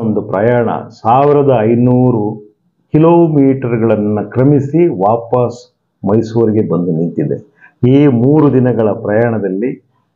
ಒಂದು ಪ್ರಯಾಣ ಸಾವಿರದ ಐನೂರು ಕಿಲೋಮೀಟರ್ಗಳನ್ನು ಕ್ರಮಿಸಿ ವಾಪಸ್ ಮೈಸೂರಿಗೆ ಬಂದು ನಿಂತಿದೆ ಈ ಮೂರು ದಿನಗಳ ಪ್ರಯಾಣದಲ್ಲಿ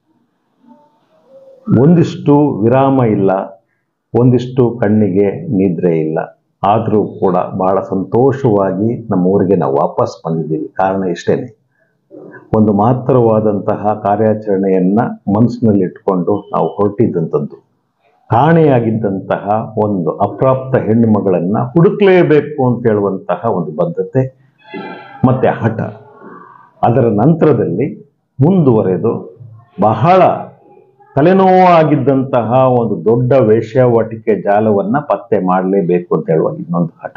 ಒಂದಿಷ್ಟು ವಿರಾಮ ಇಲ್ಲ ಒಂದಿಷ್ಟು ಕಣ್ಣಿಗೆ ನಿದ್ರೆ ಇಲ್ಲ ಆದರೂ ಕೂಡ ಬಹಳ ಸಂತೋಷವಾಗಿ ನಮ್ಮ ಊರಿಗೆ ನಾವು ವಾಪಸ್ ಬಂದಿದ್ದೀವಿ ಕಾರಣ ಇಷ್ಟೇನೆ ಒಂದು ಮಾತ್ರವಾದಂತಹ ಕಾರ್ಯಾಚರಣೆಯನ್ನ ಮನಸ್ಸಿನಲ್ಲಿ ಇಟ್ಕೊಂಡು ನಾವು ಹೊರಟಿದ್ದಂಥದ್ದು ಕಾಣೆಯಾಗಿದ್ದಂತಹ ಒಂದು ಅಪ್ರಾಪ್ತ ಹೆಣ್ಣು ಮಗಳನ್ನ ಹುಡುಕ್ಲೇಬೇಕು ಅಂತ ಹೇಳುವಂತಹ ಒಂದು ಬದ್ಧತೆ ಮತ್ತೆ ಹಠ ಅದರ ನಂತರದಲ್ಲಿ ಮುಂದುವರೆದು ಬಹಳ ತಲೆನೋವಾಗಿದ್ದಂತಹ ಒಂದು ದೊಡ್ಡ ವೇಶ್ಯಾವಾಟಿಕೆ ಜಾಲವನ್ನ ಪತ್ತೆ ಮಾಡಲೇಬೇಕು ಅಂತ ಹೇಳುವ ಇನ್ನೊಂದು ಹಠ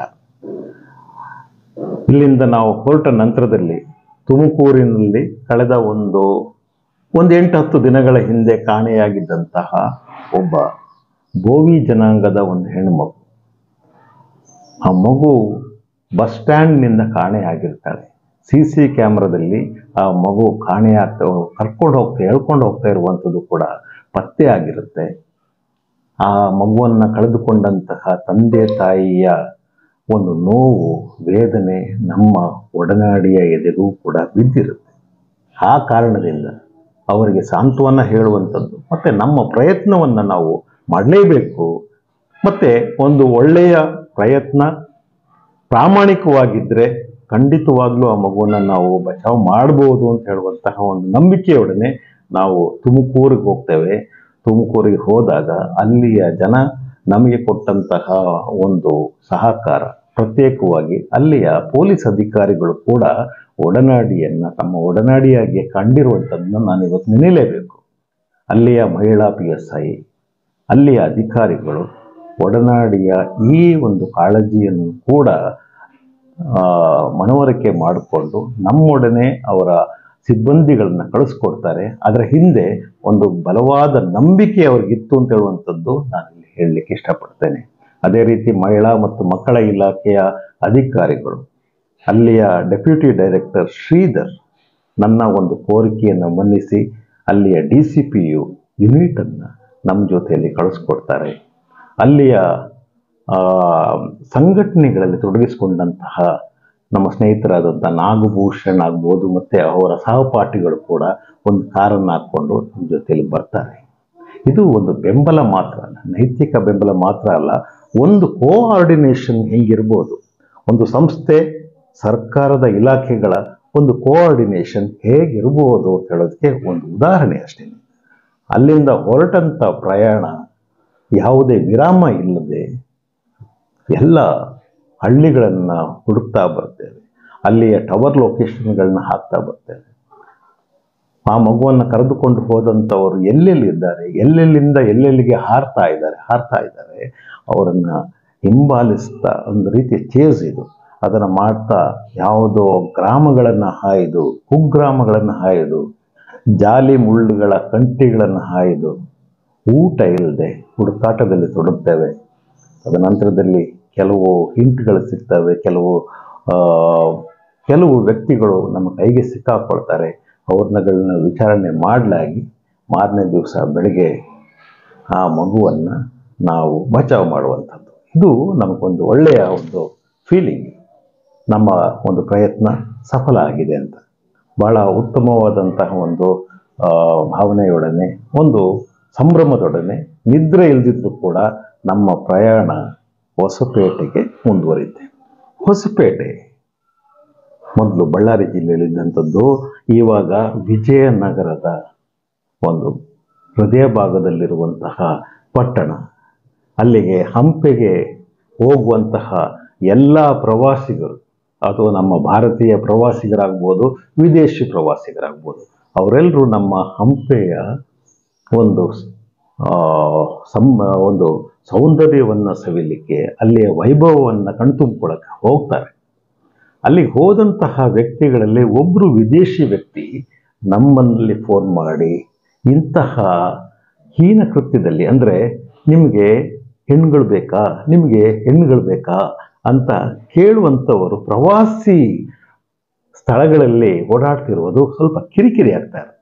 ಇಲ್ಲಿಂದ ನಾವು ಹೊರಟ ನಂತರದಲ್ಲಿ ತುಮಕೂರಿನಲ್ಲಿ ಕಳೆದ ಒಂದು ಒಂದು ಎಂಟು ಹತ್ತು ದಿನಗಳ ಹಿಂದೆ ಕಾಣೆಯಾಗಿದ್ದಂತಹ ಒಬ್ಬ ಬೋವಿ ಜನಾಂಗದ ಒಂದು ಹೆಣ್ಣು ಮಗು ಆ ಮಗು ಬಸ್ ಸ್ಟ್ಯಾಂಡ್ನಿಂದ ಕಾಣೆಯಾಗಿರ್ತಾಳೆ ಸಿ ಸಿ ಕ್ಯಾಮ್ರಾದಲ್ಲಿ ಆ ಮಗು ಕಾಣೆಯಾಗ್ತಾ ಕರ್ಕೊಂಡು ಹೋಗ್ತಾ ಹೇಳ್ಕೊಂಡು ಹೋಗ್ತಾ ಇರುವಂಥದ್ದು ಕೂಡ ಪತ್ತೆ ಆಗಿರುತ್ತೆ ಆ ಮಗುವನ್ನು ಕಳೆದುಕೊಂಡಂತಹ ತಂದೆ ತಾಯಿಯ ಒಂದು ನೋವು ವೇದನೆ ನಮ್ಮ ಒಡನಾಡಿಯ ಎದೆಗೂ ಕೂಡ ಬಿದ್ದಿರುತ್ತೆ ಆ ಕಾರಣದಿಂದ ಅವರಿಗೆ ಸಾಂತ್ವನ ಹೇಳುವಂಥದ್ದು ಮತ್ತು ನಮ್ಮ ಪ್ರಯತ್ನವನ್ನು ನಾವು ಮಾಡಲೇಬೇಕು ಮತ್ತು ಒಂದು ಒಳ್ಳೆಯ ಪ್ರಯತ್ನ ಪ್ರಾಮಾಣಿಕವಾಗಿದ್ದರೆ ಖಂಡಿತವಾಗ್ಲೂ ಆ ಮಗುವನ್ನು ನಾವು ಬಚಾವ್ ಮಾಡ್ಬೋದು ಅಂತ ಹೇಳುವಂತಹ ಒಂದು ನಂಬಿಕೆಯೊಡನೆ ನಾವು ತುಮಕೂರಿಗೆ ಹೋಗ್ತೇವೆ ತುಮಕೂರಿಗೆ ಹೋದಾಗ ಅಲ್ಲಿಯ ಜನ ನಮಗೆ ಕೊಟ್ಟಂತಹ ಒಂದು ಸಹಕಾರ ಪ್ರತ್ಯೇಕವಾಗಿ ಅಲ್ಲಿಯ ಪೊಲೀಸ್ ಅಧಿಕಾರಿಗಳು ಕೂಡ ಒಡನಾಡಿಯನ್ನು ತಮ್ಮ ಒಡನಾಡಿಯಾಗಿ ಕಂಡಿರುವಂಥದ್ದನ್ನು ನಾನು ಇವತ್ತು ನೆನೆಯಲೇಬೇಕು ಅಲ್ಲಿಯ ಮಹಿಳಾ ಪಿ ಎಸ್ ಐ ಅಲ್ಲಿಯ ಅಧಿಕಾರಿಗಳು ಒಡನಾಡಿಯ ಈ ಒಂದು ಕಾಳಜಿಯನ್ನು ಕೂಡ ಆ, ಮನವರಿಕೆ ಮಾಡಿಕೊಂಡು ನಮ್ಮೊಡನೆ ಅವರ ಸಿಬ್ಬಂದಿಗಳನ್ನ ಕಳಿಸ್ಕೊಡ್ತಾರೆ ಅದರ ಹಿಂದೆ ಒಂದು ಬಲವಾದ ನಂಬಿಕೆ ಅವ್ರಿಗಿತ್ತು ಅಂತ ಹೇಳುವಂಥದ್ದು ನಾನು ಇಲ್ಲಿ ಹೇಳಲಿಕ್ಕೆ ಇಷ್ಟಪಡ್ತೇನೆ ಅದೇ ರೀತಿ ಮಹಿಳಾ ಮತ್ತು ಮಕ್ಕಳ ಇಲಾಖೆಯ ಅಧಿಕಾರಿಗಳು ಅಲ್ಲಿಯ ಡೆಪ್ಯೂಟಿ ಡೈರೆಕ್ಟರ್ ಶ್ರೀಧರ್ ನನ್ನ ಒಂದು ಕೋರಿಕೆಯನ್ನು ಮನ್ನಿಸಿ ಅಲ್ಲಿಯ ಡಿ ಸಿ ಪಿ ಯು ಯೂನಿಟನ್ನು ನಮ್ಮ ಜೊತೆಯಲ್ಲಿ ಕಳಿಸ್ಕೊಡ್ತಾರೆ ಅಲ್ಲಿಯ ಆ, ಸಂಘಟನೆಗಳಲ್ಲಿ ತೊಡಗಿಸಿಕೊಂಡಂತಹ ನಮ್ಮ ಸ್ನೇಹಿತರಾದಂಥ ನಾಗಭೂಷಣ್ ಆಗ್ಬೋದು ಮತ್ತು ಅವರ ಸಹಪಾಠಿಗಳು ಕೂಡ ಒಂದು ಕಾರನ್ನು ಹಾಕ್ಕೊಂಡು ನಮ್ಮ ಜೊತೆಯಲ್ಲಿ ಬರ್ತಾರೆ ಇದು ಒಂದು ಬೆಂಬಲ ಮಾತ್ರ ಅಲ್ಲ ನೈತಿಕ ಬೆಂಬಲ ಮಾತ್ರ ಅಲ್ಲ ಒಂದು ಕೋಆರ್ಡಿನೇಷನ್ ಹೆಂಗಿರ್ಬೋದು ಒಂದು ಸಂಸ್ಥೆ ಸರ್ಕಾರದ ಇಲಾಖೆಗಳ ಒಂದು ಕೋಆರ್ಡಿನೇಷನ್ ಹೇಗಿರ್ಬೋದು ಅಂತ ಹೇಳೋದಕ್ಕೆ ಒಂದು ಉದಾಹರಣೆ ಅಷ್ಟೇ ಅಲ್ಲಿಂದ ಹೊರಟಂಥ ಪ್ರಯಾಣ ಯಾವುದೇ ವಿರಾಮ ಇಲ್ಲದೆ ಎಲ್ಲ ಹಳ್ಳಿಗಳನ್ನು ಹುಡುಕ್ತಾ ಬರ್ತೇವೆ ಅಲ್ಲಿಯ ಟವರ್ ಲೊಕೇಶನ್ಗಳನ್ನ ಹಾಕ್ತಾ ಬರ್ತೇವೆ ಆ ಮಗುವನ್ನು ಕರೆದುಕೊಂಡು ಹೋದಂಥವರು ಎಲ್ಲೆಲ್ಲಿದ್ದಾರೆ ಎಲ್ಲೆಲ್ಲಿಂದ ಎಲ್ಲೆಲ್ಲಿಗೆ ಹಾರ್ತಾ ಇದ್ದಾರೆ ಹಾರ್ತಾ ಇದ್ದಾರೆ ಅವರನ್ನು ಹಿಂಬಾಲಿಸ್ತಾ ಒಂದು ರೀತಿಯ ಚೇಸ್ ಇದು ಅದನ್ನು ಮಾಡ್ತಾ ಯಾವುದೋ ಗ್ರಾಮಗಳನ್ನು ಹಾಯ್ದು ಕುಗ್ರಾಮಗಳನ್ನು ಹಾಯ್ದು ಜಾಲಿ ಮುಳ್ಳುಗಳ ಕಂಟಿಗಳನ್ನು ಹಾಯ್ದು ಊಟ ಇಲ್ಲದೆ ಹುಡುಕಾಟದಲ್ಲಿ ತೊಡಗ್ತೇವೆ ತದನಂತರದಲ್ಲಿ ಕೆಲವು ಹಿಂಟ್ಗಳು ಸಿಗ್ತವೆ ಕೆಲವು ಆ, ಕೆಲವು ವ್ಯಕ್ತಿಗಳು ನಮ್ಮ ಕೈಗೆ ಸಿಕ್ಕಾಕೊಳ್ತಾರೆ ಅವ್ರನ್ನಗಳನ್ನ ವಿಚಾರಣೆ ಮಾಡಲಾಗಿ ಮಾರನೇ ದಿವಸ ಬೆಳಗ್ಗೆ ಆ ಮಗುವನ್ನು ನಾವು ಬಚಾವ್ ಮಾಡುವಂಥದ್ದು ಇದು ನಮಗೊಂದು ಒಳ್ಳೆಯ ಒಂದು ಫೀಲಿಂಗ್ ನಮ್ಮ ಒಂದು ಪ್ರಯತ್ನ ಸಫಲ ಆಗಿದೆ ಅಂತ ಬಹಳ ಉತ್ತಮವಾದಂತಹ ಒಂದು ಆ, ಭಾವನೆಯೊಡನೆ ಒಂದು ಸಂಭ್ರಮದೊಡನೆ ನಿದ್ರೆ ಇಲ್ದಿದ್ರು ಕೂಡ ನಮ್ಮ ಪ್ರಯಾಣ ಹೊಸಪೇಟೆಗೆ ಮುಂದುವರಿತೆ ಹೊಸಪೇಟೆ ಮೊದಲು ಬಳ್ಳಾರಿ ಜಿಲ್ಲೆಯಲ್ಲಿದ್ದಂಥದ್ದು ಇವಾಗ ವಿಜಯನಗರದ ಒಂದು ಹೃದಯ ಭಾಗದಲ್ಲಿರುವಂತಹ ಪಟ್ಟಣ ಅಲ್ಲಿಗೆ ಹಂಪೆಗೆ ಹೋಗುವಂತಹ ಎಲ್ಲ ಪ್ರವಾಸಿಗರು ಅದು ನಮ್ಮ ಭಾರತೀಯ ಪ್ರವಾಸಿಗರಾಗ್ಬೋದು ವಿದೇಶಿ ಪ್ರವಾಸಿಗರಾಗ್ಬೋದು ಅವರೆಲ್ಲರೂ ನಮ್ಮ ಹಂಪೆಯ ಒಂದು ಆ, ಸಂ ಒಂದು ಸೌಂದರ್ಯವನ್ನು ಸವಿಲಿಕ್ಕೆ ಅಲ್ಲಿಯ ವೈಭವವನ್ನು ಕಣ್ತುಂಬಿಕೊಳ್ಳಕ್ಕೆ ಹೋಗ್ತಾರೆ ಅಲ್ಲಿಗೆ ಹೋದಂತಹ ವ್ಯಕ್ತಿಗಳಲ್ಲಿ ಒಬ್ಬರು ವಿದೇಶಿ ವ್ಯಕ್ತಿ ನಮ್ಮಲ್ಲಿ ಫೋನ್ ಮಾಡಿ ಇಂತಹ ಹೀನ ಕೃತ್ಯದಲ್ಲಿ ಅಂದರೆ ನಿಮಗೆ ಹೆಣ್ಣುಗಳು ಬೇಕಾ ನಿಮಗೆ ಹೆಣ್ಣುಗಳು ಬೇಕಾ ಅಂತ ಕೇಳುವಂಥವರು ಪ್ರವಾಸಿ ಸ್ಥಳಗಳಲ್ಲಿ ಓಡಾಡ್ತಿರುವುದು ಸ್ವಲ್ಪ ಕಿರಿಕಿರಿ ಆಗ್ತಾ ಇರುತ್ತೆ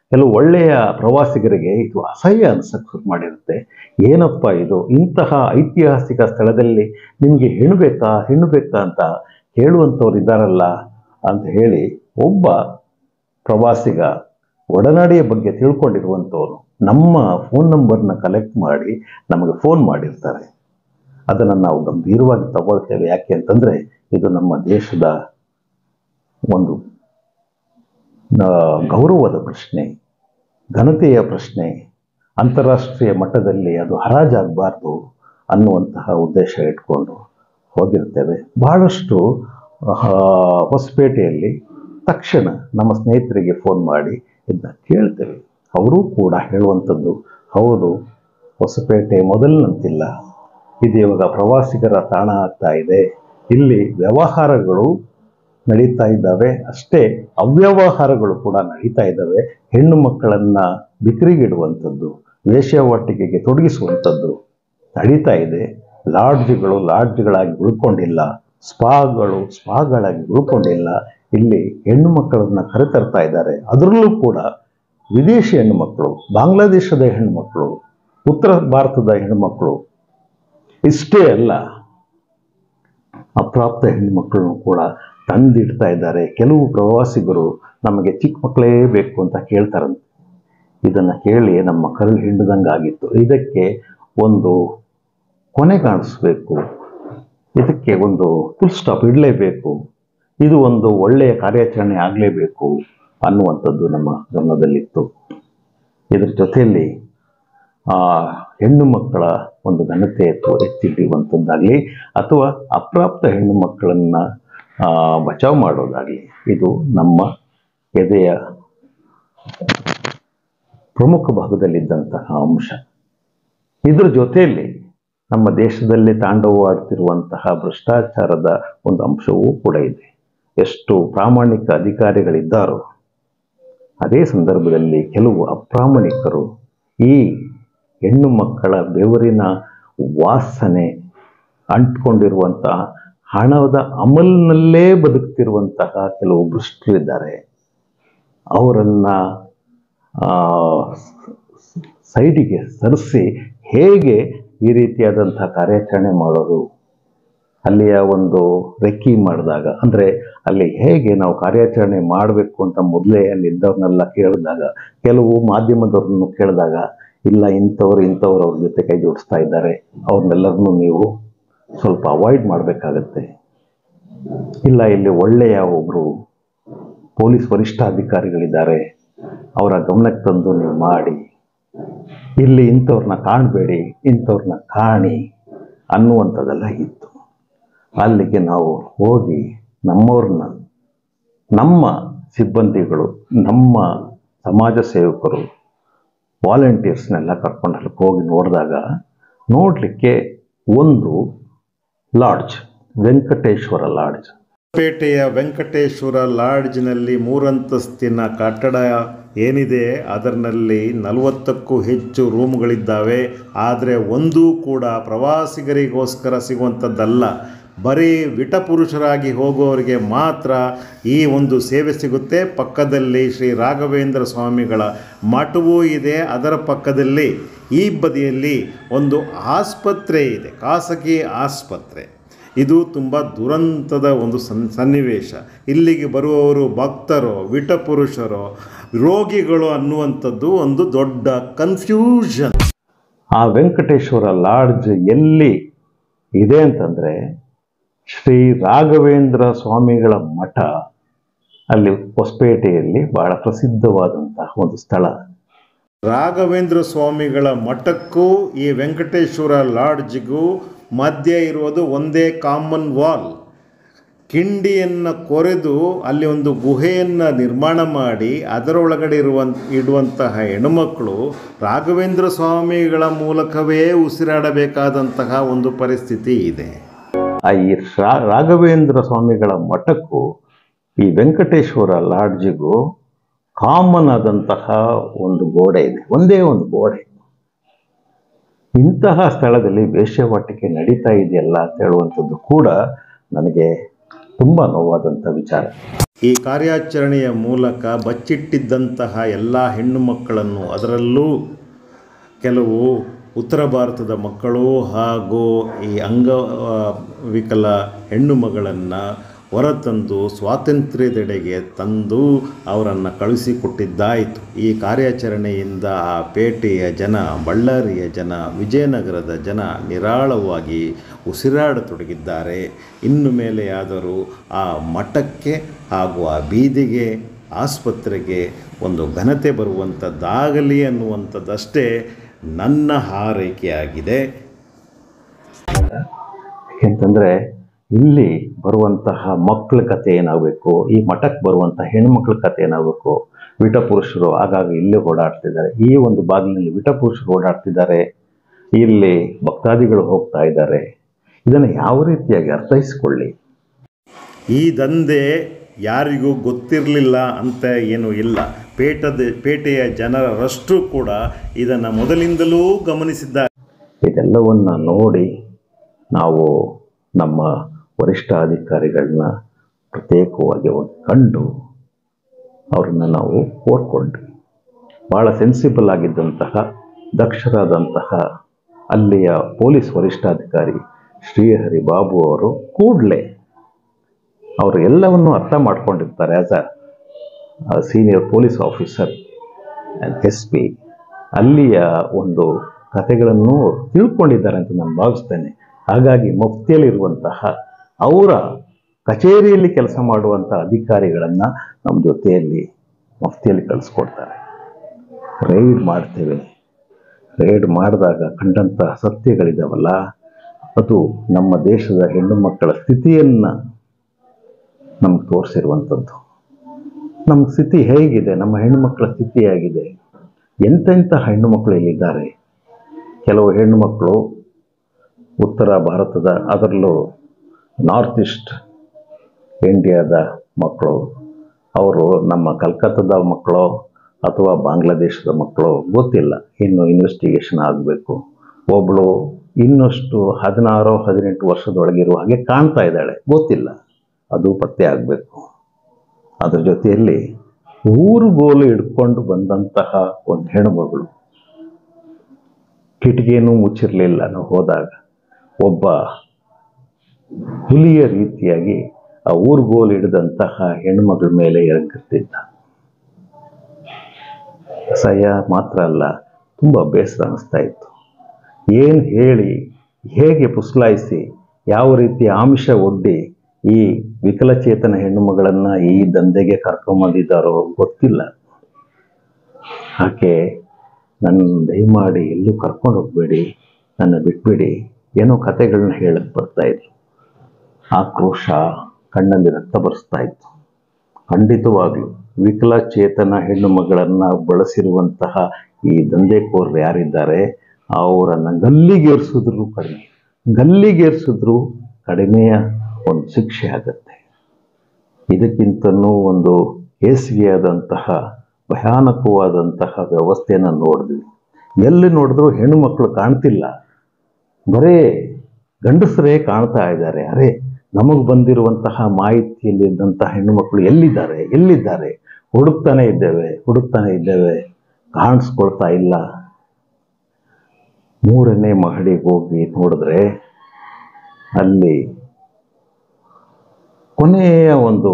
ಕೆಲವು ಒಳ್ಳೆಯ ಪ್ರವಾಸಿಗರಿಗೆ ಇದು ಅಸಹ್ಯ ಅನ್ಸಕ್ಕೆ ಶುರು ಮಾಡಿರುತ್ತೆ ಏನಪ್ಪ ಇದು ಇಂತಹ ಐತಿಹಾಸಿಕ ಸ್ಥಳದಲ್ಲಿ ನಿಮಗೆ ಹೆಣ್ಣು ಬೇಕಾ ಹೆಣ್ಣು ಬೇಕಾ ಅಂತ ಹೇಳುವಂಥವ್ರು ಇದ್ದಾರಲ್ಲ ಅಂತ ಹೇಳಿ ಒಬ್ಬ ಪ್ರವಾಸಿಗ ಒಡನಾಡಿಯ ಬಗ್ಗೆ ತಿಳ್ಕೊಂಡಿರುವಂಥವ್ರು ನಮ್ಮ ಫೋನ್ ನಂಬರ್ನ ಕಲೆಕ್ಟ್ ಮಾಡಿ ನಮಗೆ ಫೋನ್ ಮಾಡಿರ್ತಾರೆ ಅದನ್ನು ನಾವು ಗಂಭೀರವಾಗಿ ತಗೊಳ್ತೇವೆ ಯಾಕೆ ಅಂತಂದರೆ ಇದು ನಮ್ಮ ದೇಶದ ಒಂದು ಆ, ಗೌರವದ ಪ್ರಶ್ನೆ ಘನತೆಯ ಪ್ರಶ್ನೆ ಅಂತಾರಾಷ್ಟ್ರೀಯ ಮಟ್ಟದಲ್ಲಿ ಅದು ಹರಾಜಾಗಬಾರ್ದು ಅನ್ನುವಂತಹ ಉದ್ದೇಶ ಇಟ್ಕೊಂಡು ಹೋಗಿರ್ತೇವೆ ಬಹಳಷ್ಟು ಆ, ಹೊಸಪೇಟೆಯಲ್ಲಿ ತಕ್ಷಣ ನಮ್ಮ ಸ್ನೇಹಿತರಿಗೆ ಫೋನ್ ಮಾಡಿ ಇದನ್ನ ಕೇಳ್ತೇವೆ ಅವರೂ ಕೂಡ ಹೇಳುವಂಥದ್ದು ಹೌದು ಹೊಸಪೇಟೆ ಮೊದಲಿನಂತಿಲ್ಲ ಇದು ಇವಾಗ ಪ್ರವಾಸಿಗರ ತಾಣ ಆಗ್ತಾ ಇದೆ ಇಲ್ಲಿ ವ್ಯವಹಾರಗಳು ನಡೀತಾ ಇದ್ದಾವೆ ಅಷ್ಟೇ ಅವ್ಯವಹಾರಗಳು ಕೂಡ ನಡೀತಾ ಇದ್ದಾವೆ ಹೆಣ್ಣು ಮಕ್ಕಳನ್ನ ಬಿಕ್ರಿಗಿಡುವಂಥದ್ದು ವೇಶ್ಯಾವಾಟಿಕೆಗೆ ತೊಡಗಿಸುವಂಥದ್ದು ನಡೀತಾ ಇದೆ ಲಾಡ್ಜ್ಗಳು ಲಾಡ್ಜ್ಗಳಾಗಿ ಉಳ್ಕೊಂಡಿಲ್ಲ ಸ್ಪಾಗಳು ಸ್ಪಾಗಳಾಗಿ ಉಳ್ಕೊಂಡಿಲ್ಲ ಇಲ್ಲಿ ಹೆಣ್ಣು ಮಕ್ಕಳನ್ನ ಕರೆತರ್ತಾ ಇದ್ದಾರೆ ಅದರಲ್ಲೂ ಕೂಡ ವಿದೇಶಿ ಹೆಣ್ಣು ಮಕ್ಕಳು ಬಾಂಗ್ಲಾದೇಶದ ಹೆಣ್ಣು ಮಕ್ಕಳು ಉತ್ತರ ಭಾರತದ ಹೆಣ್ಣುಮಕ್ಕಳು ಇಷ್ಟೇ ಅಲ್ಲ ಅಪ್ರಾಪ್ತ ಹೆಣ್ಣುಮಕ್ಕಳನ್ನು ಕೂಡ ತಂದಿಡ್ತಾ ಇದ್ದಾರೆ ಕೆಲವು ಪ್ರವಾಸಿಗರು ನಮಗೆ ಚಿಕ್ಕ ಮಕ್ಕಳೇ ಬೇಕು ಅಂತ ಕೇಳ್ತಾರಂತೆ ಇದನ್ನು ಕೇಳಿ ನಮ್ಮ ಕರಳು ಹಿಂಡ್ದಂಗೆ ಆಗಿತ್ತು ಇದಕ್ಕೆ ಒಂದು ಕೊನೆ ಕಾಣಿಸ್ಬೇಕು ಇದಕ್ಕೆ ಒಂದು ಫುಲ್ ಸ್ಟಾಪ್ ಇಡಲೇಬೇಕು ಇದು ಒಂದು ಒಳ್ಳೆಯ ಕಾರ್ಯಾಚರಣೆ ಆಗಲೇಬೇಕು ಅನ್ನುವಂಥದ್ದು ನಮ್ಮ ಗಮನದಲ್ಲಿತ್ತು ಇದರ ಜೊತೆಯಲ್ಲಿ ಆ ಹೆಣ್ಣು ಮಕ್ಕಳ ಒಂದು ಘನತೆ ಅಥವಾ ಎತ್ತಿ ಹಿಡಿಯುವಂಥದ್ದಾಗಲಿ ಅಥವಾ ಅಪ್ರಾಪ್ತ ಹೆಣ್ಣು ಮಕ್ಕಳನ್ನು ಬಚಾವ್ ಮಾಡೋದಾಗಲಿ ಇದು ನಮ್ಮ ಎದೆಯ ಪ್ರಮುಖ ಭಾಗದಲ್ಲಿದ್ದಂತಹ ಅಂಶ ಇದರ ಜೊತೆಯಲ್ಲಿ ನಮ್ಮ ದೇಶದಲ್ಲಿ ತಾಂಡವವಾಡ್ತಿರುವಂತಹ ಭ್ರಷ್ಟಾಚಾರದ ಒಂದು ಅಂಶವೂ ಕೂಡ ಇದೆ ಎಷ್ಟು ಪ್ರಾಮಾಣಿಕ ಅಧಿಕಾರಿಗಳಿದ್ದಾರೋ ಅದೇ ಸಂದರ್ಭದಲ್ಲಿ ಕೆಲವು ಅಪ್ರಾಮಾಣಿಕರು ಈ ಹೆಣ್ಣು ಮಕ್ಕಳ ಬೆವರಿನ ವಾಸನೆ ಅಂಟ್ಕೊಂಡಿರುವಂತಹ ಹಣದ ಅಮಲ್ನಲ್ಲೇ ಬದುಕ್ತಿರುವಂತಹ ಕೆಲವು ಭ್ರಷ್ಟರಿದ್ದಾರೆ ಅವರನ್ನು ಸೈಡಿಗೆ ಸರಿಸಿ ಹೇಗೆ ಈ ರೀತಿಯಾದಂಥ ಕಾರ್ಯಾಚರಣೆ ಮಾಡೋದು ಅಲ್ಲಿಯ ಒಂದು ರೆಕ್ಕಿ ಮಾಡಿದಾಗ ಅಂದರೆ ಅಲ್ಲಿ ಹೇಗೆ ನಾವು ಕಾರ್ಯಾಚರಣೆ ಮಾಡಬೇಕು ಅಂತ ಮೊದಲೇ ಅಲ್ಲಿದ್ದವ್ರನ್ನೆಲ್ಲ ಕೇಳಿದಾಗ ಕೆಲವು ಮಾಧ್ಯಮದವ್ರನ್ನು ಕೇಳಿದಾಗ ಇಲ್ಲ ಇಂಥವ್ರು ಇಂಥವ್ರು ಅವ್ರ ಜೊತೆ ಕೈ ಜೋಡಿಸ್ತಾ ಇದ್ದಾರೆ ಅವ್ರನ್ನೆಲ್ಲರನ್ನೂ ನೀವು ಸ್ವಲ್ಪ ಅವಾಯ್ಡ್ ಮಾಡಬೇಕಾಗತ್ತೆ ಇಲ್ಲ ಇಲ್ಲಿ ಒಳ್ಳೆಯ ಒಬ್ಬರು ಪೊಲೀಸ್ ವರಿಷ್ಠಾಧಿಕಾರಿಗಳಿದ್ದಾರೆ ಅವರ ಗಮನಕ್ಕೆ ತಂದು ನೀವು ಮಾಡಿ ಇಲ್ಲಿ ಇಂಥವ್ರನ್ನ ಕಾಣಬೇಡಿ ಇಂಥವ್ರನ್ನ ಕಾಣಿ ಅನ್ನುವಂಥದ್ದೆಲ್ಲ ಇತ್ತು ಅಲ್ಲಿಗೆ ನಾವು ಹೋಗಿ ನಮ್ಮವ್ರನ್ನ ನಮ್ಮ ಸಿಬ್ಬಂದಿಗಳು ನಮ್ಮ ಸಮಾಜ ಸೇವಕರು ವಾಲಂಟಿಯರ್ಸ್ನೆಲ್ಲ ಕರ್ಕೊಂಡು ಅಲ್ಲಿಗೆ ಹೋಗಿ ನೋಡಿದಾಗ ನೋಡಲಿಕ್ಕೆ ಒಂದು ಲಾಡ್ಜ್ ವೆಂಕಟೇಶ್ವರ ಲಾಡ್ಜ್ ಪೇಟೆಯ ವೆಂಕಟೇಶ್ವರ ಲಾಡ್ಜ್ನಲ್ಲಿ ಮೂರಂತಸ್ತಿನ ಕಟ್ಟಡ ಏನಿದೆ ಅದರಲ್ಲಿ ನಲವತ್ತಕ್ಕೂ ಹೆಚ್ಚು ರೂಮ್ಗಳಿದ್ದಾವೆ ಆದರೆ ಒಂದೂ ಕೂಡ ಪ್ರವಾಸಿಗರಿಗೋಸ್ಕರ ಸಿಗುವಂಥದ್ದಲ್ಲ ಬರೀ ವಿಟಪುರುಷರಾಗಿ ಹೋಗುವವರಿಗೆ ಮಾತ್ರ ಈ ಒಂದು ಸೇವೆ ಸಿಗುತ್ತೆ ಪಕ್ಕದಲ್ಲಿ ಶ್ರೀ ರಾಘವೇಂದ್ರ ಸ್ವಾಮಿಗಳ ಮಠವೂ ಇದೆ ಅದರ ಪಕ್ಕದಲ್ಲಿ ಈ ಬದಿಯಲ್ಲಿ ಒಂದು ಆಸ್ಪತ್ರೆ ಇದೆ ಖಾಸಗಿ ಆಸ್ಪತ್ರೆ ಇದು ತುಂಬ ದುರಂತದ ಒಂದು ಸನ್ ಸನ್ನಿವೇಶ ಇಲ್ಲಿಗೆ ಬರುವವರು ಭಕ್ತರು ವಿಟಪುರುಷರು ರೋಗಿಗಳು ಅನ್ನುವಂಥದ್ದು ಒಂದು ದೊಡ್ಡ ಕನ್ಫ್ಯೂಷನ್ ಆ ವೆಂಕಟೇಶ್ವರ ಲಾಡ್ಜ್ ಎಲ್ಲಿ ಇದೆ ಅಂತಂದರೆ ಶ್ರೀ ರಾಘವೇಂದ್ರ ಸ್ವಾಮಿಗಳ ಮಠ ಅಲ್ಲಿ ಹೊಸಪೇಟೆಯಲ್ಲಿ ಬಹಳ ಪ್ರಸಿದ್ಧವಾದಂತಹ ಒಂದು ಸ್ಥಳ ರಾಘವೇಂದ್ರ ಸ್ವಾಮಿಗಳ ಮಠಕ್ಕೂ ಈ ವೆಂಕಟೇಶ್ವರ ಲಾಡ್ಜ್ಗೂ ಮಧ್ಯೆ ಇರುವುದು ಒಂದೇ ಕಾಮನ್ ವಾಲ್ ಕಿಂಡಿಯನ್ನು ಕೊರೆದು ಅಲ್ಲಿ ಒಂದು ಗುಹೆಯನ್ನು ನಿರ್ಮಾಣ ಮಾಡಿ ಅದರೊಳಗಡೆ ಇರುವಂತ ಇಡುವಂತಹ ಹೆಣ್ಣುಮಕ್ಕಳು ರಾಘವೇಂದ್ರ ಸ್ವಾಮಿಗಳ ಮೂಲಕವೇ ಉಸಿರಾಡಬೇಕಾದಂತಹ ಒಂದು ಪರಿಸ್ಥಿತಿ ಇದೆ ಆ ಈ ರಾ- ರಾಘವೇಂದ್ರ ಸ್ವಾಮಿಗಳ ಮಠಕ್ಕೂ ಈ ವೆಂಕಟೇಶ್ವರ ಲಾಡ್ಜಿಗೂ ಕಾಮನ್ ಆದಂತಹ ಒಂದು ಗೋಡೆ ಇದೆ ಒಂದೇ ಒಂದು ಗೋಡೆ ಇಂತಹ ಸ್ಥಳದಲ್ಲಿ ವೇಶ್ಯಾವಾಟಿಕೆ ನಡೀತಾ ಇದೆಯಲ್ಲ ಅಂತ ಹೇಳುವಂಥದ್ದು ಕೂಡ ನನಗೆ ತುಂಬ ನೋವಾದಂಥ ವಿಚಾರ ಈ ಕಾರ್ಯಾಚರಣೆಯ ಮೂಲಕ ಬಚ್ಚಿಟ್ಟಿದ್ದಂತಹ ಎಲ್ಲ ಹೆಣ್ಣು ಮಕ್ಕಳನ್ನು ಅದರಲ್ಲೂ ಕೆಲವು ಉತ್ತರ ಭಾರತದ ಮಕ್ಕಳು ಹಾಗೂ ಈ ಅಂಗವಿಕಲ ಹೆಣ್ಣು ಮಗಳನ್ನು ಹೊರತಂದು ಸ್ವಾತಂತ್ರ್ಯದೆಡೆಗೆ ತಂದು ಅವರನ್ನು ಕಳುಹಿಸಿಕೊಟ್ಟಿದ್ದಾಯಿತು ಈ ಕಾರ್ಯಾಚರಣೆಯಿಂದ ಆ ಪೇಟೆಯ ಜನ ಬಳ್ಳಾರಿಯ ಜನ ವಿಜಯನಗರದ ಜನ ನಿರಾಳವಾಗಿ ಉಸಿರಾಡತೊಡಗಿದ್ದಾರೆ ಇನ್ನು ಮೇಲೆಯಾದರೂ ಆ ಮಠಕ್ಕೆ ಹಾಗೂ ಆ ಬೀದಿಗೆ ಆಸ್ಪತ್ರೆಗೆ ಒಂದು ಘನತೆ ಬರುವಂಥದ್ದಾಗಲಿ ಅನ್ನುವಂಥದ್ದಷ್ಟೇ ನನ್ನ ಹಾರೈಕೆಯಾಗಿದೆ ಯಾಕೆಂತಂದರೆ ಇಲ್ಲಿ ಬರುವಂತಹ ಮಕ್ಕಳ ಕಥೆ ಏನಾಗಬೇಕು ಈ ಮಠಕ್ಕೆ ಬರುವಂತಹ ಹೆಣ್ಮಕ್ಳ ಕಥೆ ಏನಾಗಬೇಕು ವಿಟ ಪುರುಷರು ಆಗಾಗ ಇಲ್ಲೇ ಓಡಾಡ್ತಿದ್ದಾರೆ ಈ ಒಂದು ಬಾಗಿಲಿನಲ್ಲಿ ವಿಟ ಪುರುಷರು ಓಡಾಡ್ತಿದ್ದಾರೆ ಇಲ್ಲಿ ಭಕ್ತಾದಿಗಳು ಹೋಗ್ತಾ ಇದ್ದಾರೆ ಇದನ್ನು ಯಾವ ರೀತಿಯಾಗಿ ಅರ್ಥೈಸಿಕೊಳ್ಳಿ ಈ ದಂಧೆ ಯಾರಿಗೂ ಗೊತ್ತಿರಲಿಲ್ಲ ಅಂತ ಏನೂ ಇಲ್ಲ ಪೇಟದ ಪೇಟೆಯ ಜನರಷ್ಟು ಕೂಡ ಇದನ್ನು ಮೊದಲಿಂದಲೂ ಗಮನಿಸಿದ್ದಾರೆ ಇದೆಲ್ಲವನ್ನು ನೋಡಿ ನಾವು ನಮ್ಮ ವರಿಷ್ಠ ಅಧಿಕಾರಿಗಳನ್ನ ಪ್ರತ್ಯೇಕವಾಗಿ ಒಂದು ಕಂಡು ಅವ್ರನ್ನ ನಾವು ಕೋರ್ಕೊಂಡ್ವಿ ಭಾಳ ಸೆನ್ಸಿಬಲ್ ಆಗಿದ್ದಂತಹ ದಕ್ಷರಾದಂತಹ ಅಲ್ಲಿಯ ಪೊಲೀಸ್ ವರಿಷ್ಠಾಧಿಕಾರಿ ಶ್ರೀಹರಿ ಬಾಬು ಅವರು ಕೂಡಲೇ ಅವರು ಎಲ್ಲವನ್ನು ಅರ್ಥ ಮಾಡ್ಕೊಂಡಿರ್ತಾರೆ as a senior police officer S P ಅಲ್ಲಿಯ ಒಂದು ಕಥೆಗಳನ್ನು ತಿಳ್ಕೊಂಡಿದ್ದಾರೆ ಅಂತ ನಾನು ಭಾವಿಸ್ತೇನೆ ಹಾಗಾಗಿ ಮುಫ್ತಿಯಲ್ಲಿರುವಂತಹ ಅವರ ಕಚೇರಿಯಲ್ಲಿ ಕೆಲಸ ಮಾಡುವಂಥ ಅಧಿಕಾರಿಗಳನ್ನು ನಮ್ಮ ಜೊತೆಯಲ್ಲಿ ಮುಫ್ತಿಯಲ್ಲಿ ಕಳಿಸ್ಕೊಡ್ತಾರೆ ರೈಡ್ ಮಾಡ್ತೇವೆ ರೈಡ್ ಮಾಡಿದಾಗ ಕಂಡಂತಹ ಸತ್ಯಗಳಿದಾವಲ್ಲ ಅದು ನಮ್ಮ ದೇಶದ ಹೆಣ್ಣು ಮಕ್ಕಳ ಸ್ಥಿತಿಯನ್ನು ನಮ್ಗೆ ತೋರಿಸಿರುವಂಥದ್ದು ನಮ್ಮ ಸ್ಥಿತಿ ಹೇಗಿದೆ ನಮ್ಮ ಹೆಣ್ಣು ಮಕ್ಕಳ ಸ್ಥಿತಿ ಹೇಗಿದೆ ಎಂತೆಂಥ ಹೆಣ್ಣು ಮಕ್ಕಳು ಇಲ್ಲಿದ್ದಾರೆ ಕೆಲವು ಹೆಣ್ಣು ಮಕ್ಕಳು ಉತ್ತರ ಭಾರತದ ಅದರಲ್ಲೂ ನಾರ್ತ್ ಈಸ್ಟ್ ಇಂಡಿಯಾದ ಮಕ್ಕಳು ಅವರು ನಮ್ಮ ಕಲ್ಕತ್ತಾದ ಮಕ್ಕಳು ಅಥವಾ ಬಾಂಗ್ಲಾದೇಶದ ಮಕ್ಕಳು ಗೊತ್ತಿಲ್ಲ ಇನ್ನು ಇನ್ವೆಸ್ಟಿಗೇಷನ್ ಆಗಬೇಕು ಒಬ್ಬಳು ಇನ್ನಷ್ಟು ಹದಿನಾರು ಹದಿನೆಂಟು ವರ್ಷದೊಳಗಿರುವ ಹಾಗೆ ಕಾಣ್ತಾ ಇದ್ದಾಳೆ ಗೊತ್ತಿಲ್ಲ ಅದು ಪತ್ತೆ ಆಗಬೇಕು ಅದ್ರ ಜೊತೆಯಲ್ಲಿ ಊರುಗೋಲು ಹಿಡ್ಕೊಂಡು ಬಂದಂತಹ ಒಂದು ಹೆಣ್ಣುಮಗಳು ಕಿಟಕಿಯನ್ನು ಮುಚ್ಚಿರಲಿಲ್ಲ ನಾವು ಹೋದಾಗ ಒಬ್ಬ ಹುಲಿಯ ರೀತಿಯಾಗಿ ಆ ಊರುಗೋಲು ಹಿಡಿದಂತಹ ಹೆಣ್ಮಗಳ ಮೇಲೆ ಎರಗಿರ್ತಿದ್ದ ಅಸಹ್ಯ ಮಾತ್ರ ಅಲ್ಲ ತುಂಬ ಬೇಸರ ಅನ್ನಿಸ್ತಾ ಇತ್ತು ಏನು ಹೇಳಿ ಹೇಗೆ ಪುಸ್ಲಾಯಿಸಿ ಯಾವ ರೀತಿ ಆಮಿಷ ಒಡ್ಡಿ ಈ ವಿಕಲಚೇತನ ಹೆಣ್ಣು ಮಗಳನ್ನು ಈ ದಂಧೆಗೆ ಕರ್ಕೊಂಬಂದಿದ್ದಾರೋ ಗೊತ್ತಿಲ್ಲ ಆಕೆ ನನ್ನ ದಯಮಾಡಿ ಎಲ್ಲೂ ಕರ್ಕೊಂಡು ಹೋಗಬೇಡಿ ನನ್ನ ಬಿಟ್ಬಿಡಿ ಏನೋ ಕತೆಗಳನ್ನ ಹೇಳಕ್ಕೆ ಬರ್ತಾ ಇದ್ರು ಆಕ್ರೋಶ ಕಣ್ಣಲ್ಲಿ ರಕ್ತ ಬರಿಸ್ತಾ ಇತ್ತು ಖಂಡಿತವಾಗ್ಲೂ ವಿಕಲಚೇತನ ಹೆಣ್ಣು ಮಗಳನ್ನು ಬಳಸಿರುವಂತಹ ಈ ದಂಧೆಕೋರರು ಯಾರಿದ್ದಾರೆ ಅವರನ್ನು ಗಲ್ಲಿಗೇರಿಸಿದ್ರು ಕಡಿಮೆ ಗಲ್ಲಿಗೇರಿಸಿದ್ರು ಕಡಿಮೆಯ ಒಂದು ಶಿಕ್ಷೆ ಆಗುತ್ತೆ ಇದಕ್ಕಿಂತನೂ ಒಂದು ಹೇಸಿಗೆಯಾದಂತಹ ಭಯಾನಕವಾದಂತಹ ವ್ಯವಸ್ಥೆಯನ್ನು ನೋಡಿದ್ವಿ ಎಲ್ಲಿ ನೋಡಿದ್ರೂ ಹೆಣ್ಣು ಮಕ್ಕಳು ಕಾಣ್ತಿಲ್ಲ ಬರೇ ಗಂಡಸರೇ ಕಾಣ್ತಾ ಇದ್ದಾರೆ ಅರೆ ನಮಗೆ ಬಂದಿರುವಂತಹ ಮಾಹಿತಿಯಲ್ಲಿದ್ದಂತಹ ಹೆಣ್ಣು ಮಕ್ಕಳು ಎಲ್ಲಿದ್ದಾರೆ ಎಲ್ಲಿದ್ದಾರೆ ಹುಡುಕ್ತಾನೆ ಇದ್ದೇವೆ ಹುಡುಕ್ತಾನೆ ಇದ್ದೇವೆ ಕಾಣಿಸ್ಕೊಳ್ತಾ ಇಲ್ಲ ಮೂರನೇ ಮಹಡಿಗೆ ಹೋಗಿ ನೋಡಿದ್ರೆ ಅಲ್ಲಿ ಕೊನೆಯ ಒಂದು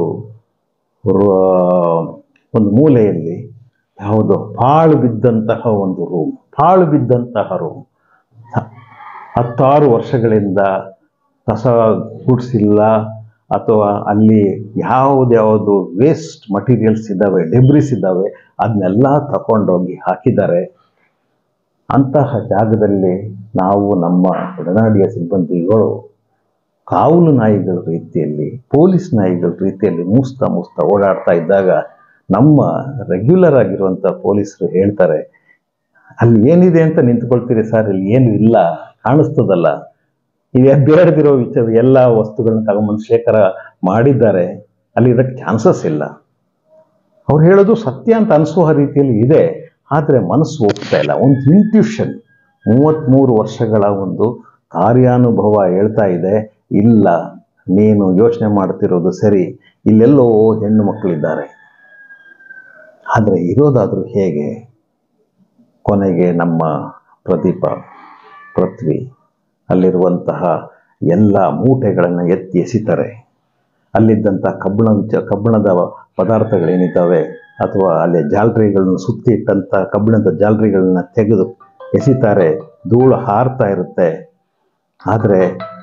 ರ- ಒಂದು ಮೂಲೆಯಲ್ಲಿ ಯಾವುದೋ ಪಾಳು ಬಿದ್ದಂತಹ ಒಂದು ರೂಮ್ ಪಾಳು ಬಿದ್ದಂತಹ ರೂಮ್ ಹತ್ತಾರು ವರ್ಷಗಳಿಂದ ಕಸ ಗುಡಿಸಿಲ್ಲ ಅಥವಾ ಅಲ್ಲಿ ಯಾವುದ್ಯಾವುದು ವೇಸ್ಟ್ ಮಟೀರಿಯಲ್ಸ್ ಇದ್ದಾವೆ ಡೆಬ್ರಿಸ್ ಇದ್ದಾವೆ ಅದನ್ನೆಲ್ಲ ತಗೊಂಡೋಗಿ ಹಾಕಿದ್ದಾರೆ ಅಂತಹ ಜಾಗದಲ್ಲಿ ನಾವು ನಮ್ಮ ಒಡನಾಡಿಯ ಸಿಬ್ಬಂದಿಗಳು ಕಾವಲು ನಾಯಿಗಳ ರೀತಿಯಲ್ಲಿ ಪೊಲೀಸ್ ನಾಯಿಗಳ ರೀತಿಯಲ್ಲಿ ಮೂಸ್ತಾ ಮೂಸ್ತಾ ಓಡಾಡ್ತಾ ಇದ್ದಾಗ ನಮ್ಮ ರೆಗ್ಯುಲರ್ ಆಗಿರುವಂಥ ಪೊಲೀಸರು ಹೇಳ್ತಾರೆ ಅಲ್ಲಿ ಏನಿದೆ ಅಂತ ನಿಂತ್ಕೊಳ್ತೀರಿ ಸರ್ ಇಲ್ಲಿ ಏನು ಇಲ್ಲ ಕಾಣಿಸ್ತದಲ್ಲ ಇದೇ ಬೇಡದಿರೋ ವಿಚಾರ ಎಲ್ಲ ವಸ್ತುಗಳನ್ನ ತಗೊಂಬಂದು ಶೇಖರ ಮಾಡಿದ್ದಾರೆ ಅಲ್ಲಿ ಇದಕ್ಕೆ ಚಾನ್ಸಸ್ ಇಲ್ಲ ಅವ್ರು ಹೇಳೋದು ಸತ್ಯ ಅಂತ ಅನಿಸುವ ರೀತಿಯಲ್ಲಿ ಇದೆ ಆದರೆ ಮನಸ್ಸು ಹೋಗ್ತಾ ಇಲ್ಲ ಒಂದು ಇಂಟ್ಯೂಷನ್ ಮೂವತ್ತ್ಮೂರು ವರ್ಷಗಳ ಒಂದು ಕಾರ್ಯಾನುಭವ ಹೇಳ್ತಾ ಇದೆ ಇಲ್ಲ ನೀನು ಯೋಚನೆ ಮಾಡ್ತಿರೋದು ಸರಿ ಇಲ್ಲೆಲ್ಲೋ ಹೆಣ್ಣು ಮಕ್ಕಳಿದ್ದಾರೆ ಆದರೆ ಇರೋದಾದರೂ ಹೇಗೆ ಕೊನೆಗೆ ನಮ್ಮ ಪ್ರದೀಪ ಪೃಥ್ವಿ ಅಲ್ಲಿರುವಂತಹ ಎಲ್ಲ ಮೂಟೆಗಳನ್ನು ಎತ್ತಿ ಎಸಿತಾರೆ ಅಲ್ಲಿದ್ದಂಥ ಕಬ್ಬಣ ವಿಚ ಕಬ್ಬಣದ ಪದಾರ್ಥಗಳೇನಿದ್ದಾವೆ ಅಥವಾ ಅಲ್ಲಿ ಜಾಲರಿಗಳನ್ನು ಸುತ್ತಿ ಇಟ್ಟಂಥ ಕಬ್ಬಿಣದ ಜಾಲರಿಗಳನ್ನ ತೆಗೆದು ಎಸಿತಾರೆ ಧೂಳು ಹಾರ್ತಾ ಇರುತ್ತೆ ಆದರೆ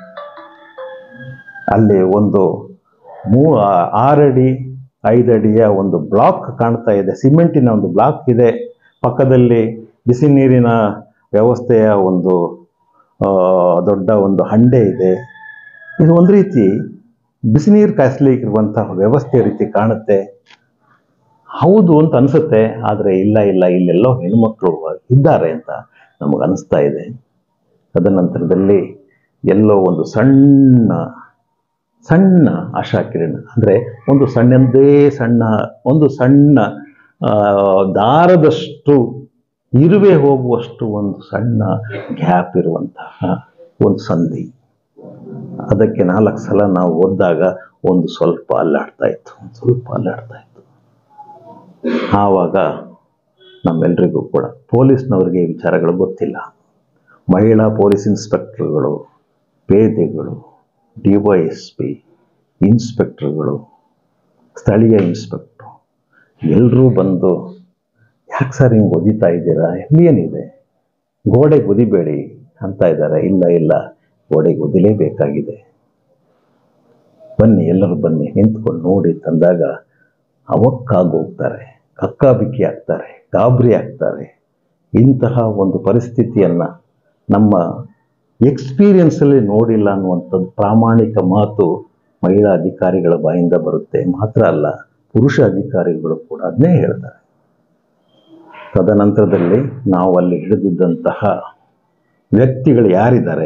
ಅಲ್ಲಿ ಒಂದು ಮೂ ಆರಡಿ ಐದಡಿಯ ಒಂದು ಬ್ಲಾಕ್ ಕಾಣ್ತಾ ಇದೆ ಸಿಮೆಂಟಿನ ಒಂದು ಬ್ಲಾಕ್ ಇದೆ ಪಕ್ಕದಲ್ಲಿ ಬಿಸಿ ನೀರಿನ ವ್ಯವಸ್ಥೆಯ ಒಂದು ಆ, ದೊಡ್ಡ ಒಂದು ಹಂಡೆ ಇದೆ ಇದು ಒಂದು ರೀತಿ ಬಿಸಿ ನೀರು ಕಾಯಿಸ್ಲಿಕ್ಕೆ ಇರುವಂತಹ ವ್ಯವಸ್ಥೆ ರೀತಿ ಕಾಣುತ್ತೆ ಹೌದು ಅಂತ ಅನಿಸುತ್ತೆ ಆದರೆ ಇಲ್ಲ ಇಲ್ಲ ಇಲ್ಲೆಲ್ಲೋ ಹೆಣ್ಮಕ್ಳು ಇದ್ದಾರೆ ಅಂತ ನಮಗೆ ಅನಿಸ್ತಾ ಇದೆ ತದನಂತರದಲ್ಲಿ ಎಲ್ಲೋ ಒಂದು ಸಣ್ಣ ಸಣ್ಣ ಆಶಾ ಕಿರಣ ಅಂದರೆ ಒಂದು ಸಣ್ಣದೇ ಸಣ್ಣ ಒಂದು ಸಣ್ಣ ಆ, ದಾರದಷ್ಟು ಇರುವೆ ಹೋಗುವಷ್ಟು ಒಂದು ಸಣ್ಣ ಗ್ಯಾಪ್ ಇರುವಂತಹ ಒಂದು ಸಂಧಿ ಅದಕ್ಕೆ ನಾಲ್ಕು ಸಲ ನಾವು ಓದಿದಾಗ ಒಂದು ಸ್ವಲ್ಪ ಅಲ್ಲಾಡ್ತಾ ಇತ್ತು ಒಂದು ಸ್ವಲ್ಪ ಅಲ್ಲಾಡ್ತಾ ಇತ್ತು ಆವಾಗ ನಮ್ಮೆಲ್ರಿಗೂ ಕೂಡ ಪೊಲೀಸ್ನವರಿಗೆ ಈ ವಿಚಾರಗಳು ಗೊತ್ತಿಲ್ಲ ಮಹಿಳಾ ಪೊಲೀಸ್ ಇನ್ಸ್ಪೆಕ್ಟರ್ಗಳು ಪೇದೆಗಳು ಡಿ ವೈ ಎಸ್ ಪಿ ಇನ್ಸ್ಪೆಕ್ಟರ್ಗಳು ಸ್ಥಳೀಯ ಇನ್ಸ್ಪೆಕ್ಟ್ರು ಎಲ್ಲರೂ ಬಂದು ಯಾಕೆ ಸರ್ ಹಿಂಗೆ ಒದಿತಾ ಇದ್ದೀರಾ ಏನಿದೆ ಗೋಡೆಗೆ ಒದಿಬೇಡಿ ಅಂತ ಇದ್ದಾರೆ ಇಲ್ಲ ಇಲ್ಲ ಗೋಡೆಗೆ ಒದಿಲೇಬೇಕಾಗಿದೆ ಬನ್ನಿ ಎಲ್ಲರೂ ಬನ್ನಿ ನಿಂತ್ಕೊಂಡು ನೋಡಿ ತಂದಾಗ ಅವಕ್ಕಾಗಿ ಹೋಗ್ತಾರೆ ಕಕ್ಕಾಬಿಕ್ಕಿ ಆಗ್ತಾರೆ ಗಾಬರಿ ಆಗ್ತಾರೆ ಇಂತಹ ಒಂದು ಪರಿಸ್ಥಿತಿಯನ್ನು ನಮ್ಮ ಎಕ್ಸ್ಪೀರಿಯನ್ಸಲ್ಲಿ ನೋಡಿಲ್ಲ ಅನ್ನುವಂಥದ್ದು ಪ್ರಾಮಾಣಿಕ ಮಾತು ಮಹಿಳಾ ಅಧಿಕಾರಿಗಳ ಬಾಯಿಂದ ಬರುತ್ತೆ ಮಾತ್ರ ಅಲ್ಲ ಪುರುಷ ಅಧಿಕಾರಿಗಳು ಕೂಡ ಅದನ್ನೇ ಹೇಳ್ತಾರೆ ತದನಂತರದಲ್ಲಿ ನಾವು ಅಲ್ಲಿ ಹಿಡಿದಿದ್ದಂತಹ ವ್ಯಕ್ತಿಗಳು ಯಾರಿದ್ದಾರೆ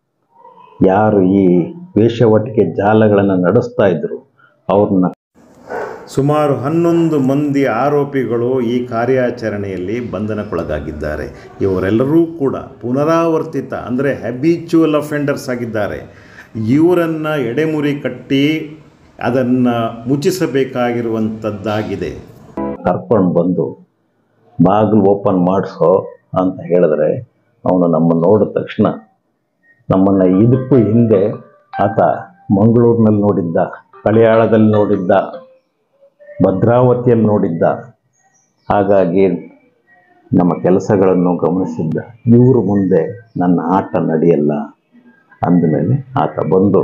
ಯಾರು ಈ ವೇಷವಟಿಕೆ ಜಾಲಗಳನ್ನು ನಡೆಸ್ತಾ ಇದ್ರು ಅವ್ರನ್ನ ಸುಮಾರು ಹನ್ನೊಂದು ಮಂದಿ ಆರೋಪಿಗಳು ಈ ಕಾರ್ಯಾಚರಣೆಯಲ್ಲಿ ಬಂಧನಕ್ಕೊಳಗಾಗಿದ್ದಾರೆ ಇವರೆಲ್ಲರೂ ಕೂಡ ಪುನರಾವರ್ತಿತ ಅಂದರೆ ಹ್ಯಾಬಿಚುವಲ್ ಅಫೆಂಡರ್ಸ್ ಆಗಿದ್ದಾರೆ ಇವರನ್ನು ಎಡೆಮುರಿ ಕಟ್ಟಿ ಅದನ್ನು ಮುಚ್ಚಿಸಬೇಕಾಗಿರುವಂಥದ್ದಾಗಿದೆ ಕರ್ಕೊಂಡು ಬಂದು ಬಾಗಿಲು ಓಪನ್ ಮಾಡಿಸೋ ಅಂತ ಹೇಳಿದ್ರೆ ಅವನು ನಮ್ಮನ್ನು ನೋಡಿದ ತಕ್ಷಣ ನಮ್ಮನ್ನು ಇದಕ್ಕೂ ಹಿಂದೆ ಆತ ಮಂಗಳೂರಿನಲ್ಲಿ ನೋಡಿದ್ದ ಕಳಿಯಾಳದಲ್ಲಿ ನೋಡಿದ್ದ ಭದ್ರಾವತಿಯಲ್ಲಿ ನೋಡಿದ್ದ ಹಾಗಾಗಿ ನಮ್ಮ ಕೆಲಸಗಳನ್ನು ಗಮನಿಸಿದ್ದ ಇವರು ಮುಂದೆ ನನ್ನ ಆಟ ನಡೆಯಲ್ಲ ಅಂದಮೇಲೆ ಆತ ಬಂದು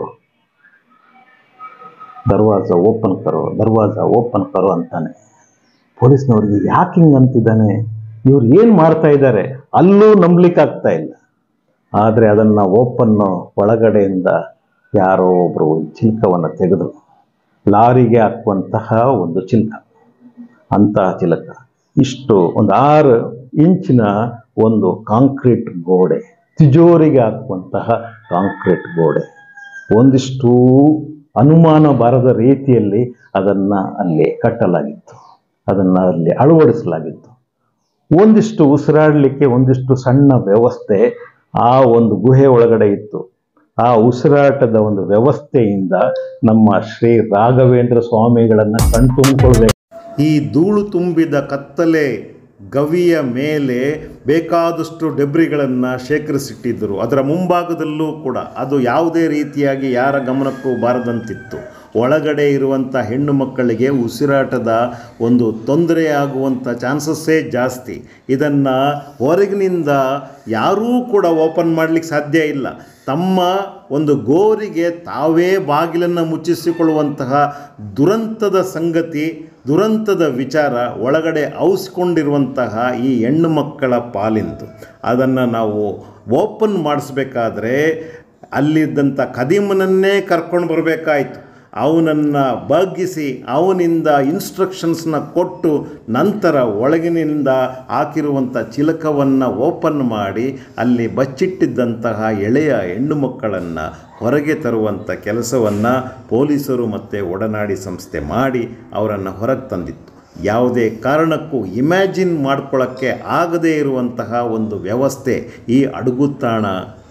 ದರ್ವಾಜ ಓಪನ್ ಕರೋ ದರ್ವಾಜ ಓಪನ್ ಕರೋ ಅಂತಾನೆ ಪೊಲೀಸ್ನವ್ರಿಗೆ ಯಾಕೆ ಹಿಂಗೆ ಅಂತಿದ್ದಾನೆ ಇವ್ರು ಏನು ಮಾಡ್ತಾ ಇದ್ದಾರೆ ಅಲ್ಲೂ ನಂಬಲಿಕ್ಕೆ ಆಗ್ತಾ ಇಲ್ಲ ಆದರೆ ಅದನ್ನು ಓಪನ್ನು ಒಳಗಡೆಯಿಂದ ಯಾರೋ ಒಬ್ಬರು ಚಿಲ್ಕವನ್ನು ತೆಗೆದು ಲಾರಿಗೆ ಹಾಕುವಂತಹ ಒಂದು ಚಿಲ್ಕ ಅಂತಹ ಚಿಲಕ ಇಷ್ಟು ಒಂದು ಆರು ಇಂಚಿನ ಒಂದು ಕಾಂಕ್ರೀಟ್ ಗೋಡೆ ತಿಜೋರಿಗೆ ಹಾಕುವಂತಹ ಕಾಂಕ್ರೀಟ್ ಗೋಡೆ ಒಂದಿಷ್ಟು ಅನುಮಾನ ಬಾರದ ರೀತಿಯಲ್ಲಿ ಅದನ್ನು ಅಲ್ಲಿ ಕಟ್ಟಲಾಗಿತ್ತು ಅದನ್ನು ಅಲ್ಲಿ ಅಳವಡಿಸಲಾಗಿತ್ತು ಒಂದಿಷ್ಟು ಉಸಿರಾಡಲಿಕ್ಕೆ ಒಂದಿಷ್ಟು ಸಣ್ಣ ವ್ಯವಸ್ಥೆ ಆ ಒಂದು ಗುಹೆ ಒಳಗಡೆ ಇತ್ತು ಆ ಉಸಿರಾಟದ ಒಂದು ವ್ಯವಸ್ಥೆಯಿಂದ ನಮ್ಮ ಶ್ರೀ ರಾಘವೇಂದ್ರ ಸ್ವಾಮಿಗಳನ್ನು ಕಣ್ತುಂಬಿಕೊಳ್ಬೇಕು ಈ ಧೂಳು ತುಂಬಿದ ಕತ್ತಲೆ ಗವಿಯ ಮೇಲೆ ಬೇಕಾದಷ್ಟು ಡೆಬ್ರಿಗಳನ್ನು ಶೇಖರಿಸಿಟ್ಟಿದ್ದರು ಅದರ ಮುಂಭಾಗದಲ್ಲೂ ಕೂಡ ಅದು ಯಾವುದೇ ರೀತಿಯಾಗಿ ಯಾರ ಗಮನಕ್ಕೂ ಬಾರದಂತಿತ್ತು ಒಳಗಡೆ ಇರುವಂಥ ಹೆಣ್ಣು ಮಕ್ಕಳಿಗೆ ಉಸಿರಾಟದ ಒಂದು ತೊಂದರೆಯಾಗುವಂಥ ಚಾನ್ಸಸ್ಸೇ ಜಾಸ್ತಿ ಇದನ್ನು ಹೊರಗಿನಿಂದ ಯಾರೂ ಕೂಡ ಓಪನ್ ಮಾಡಲಿಕ್ಕೆ ಸಾಧ್ಯ ಇಲ್ಲ ತಮ್ಮ ಒಂದು ಗೋರಿಗೆ ತಾವೇ ಬಾಗಿಲನ್ನು ಮುಚ್ಚಿಸಿಕೊಳ್ಳುವಂತಹ ದುರಂತದ ಸಂಗತಿ ದುರಂತದ ವಿಚಾರ ಒಳಗಡೆ ಔಸ್ಕೊಂಡಿರುವಂತಹ ಈ ಹೆಣ್ಣು ಮಕ್ಕಳ ಪಾಲಿಂದು ಅದನ್ನು ನಾವು ಓಪನ್ ಮಾಡಿಸ್ಬೇಕಾದ್ರೆ ಅಲ್ಲಿದ್ದಂಥ ಕದೀಮನನ್ನೇ ಕರ್ಕೊಂಡು ಬರಬೇಕಾಯಿತು ಅವನನ್ನು ಬಗ್ಗಿಸಿ ಅವನಿಂದ ಇನ್ಸ್ಟ್ರಕ್ಷನ್ಸ್ನ ಕೊಟ್ಟು ನಂತರ ಒಳಗಿನಿಂದ ಹಾಕಿರುವಂಥ ಚಿಲಕವನ್ನು ಓಪನ್ ಮಾಡಿ ಅಲ್ಲಿ ಬಚ್ಚಿಟ್ಟಿದ್ದಂತಹ ಎಳೆಯ ಹೆಣ್ಣು ಮಕ್ಕಳನ್ನು ಹೊರಗೆ ತರುವಂಥ ಕೆಲಸವನ್ನು ಪೊಲೀಸರು ಮತ್ತು ಒಡನಾಡಿ ಸಂಸ್ಥೆ ಮಾಡಿ ಅವರನ್ನು ಹೊರಗೆ ತಂದಿತ್ತು ಯಾವುದೇ ಕಾರಣಕ್ಕೂ ಇಮ್ಯಾಜಿನ್ ಮಾಡ್ಕೊಳ್ಳೋಕ್ಕೆ ಆಗದೇ ಇರುವಂತಹ ಒಂದು ವ್ಯವಸ್ಥೆ ಈ ಅಡುಗುತ್ತಾಣ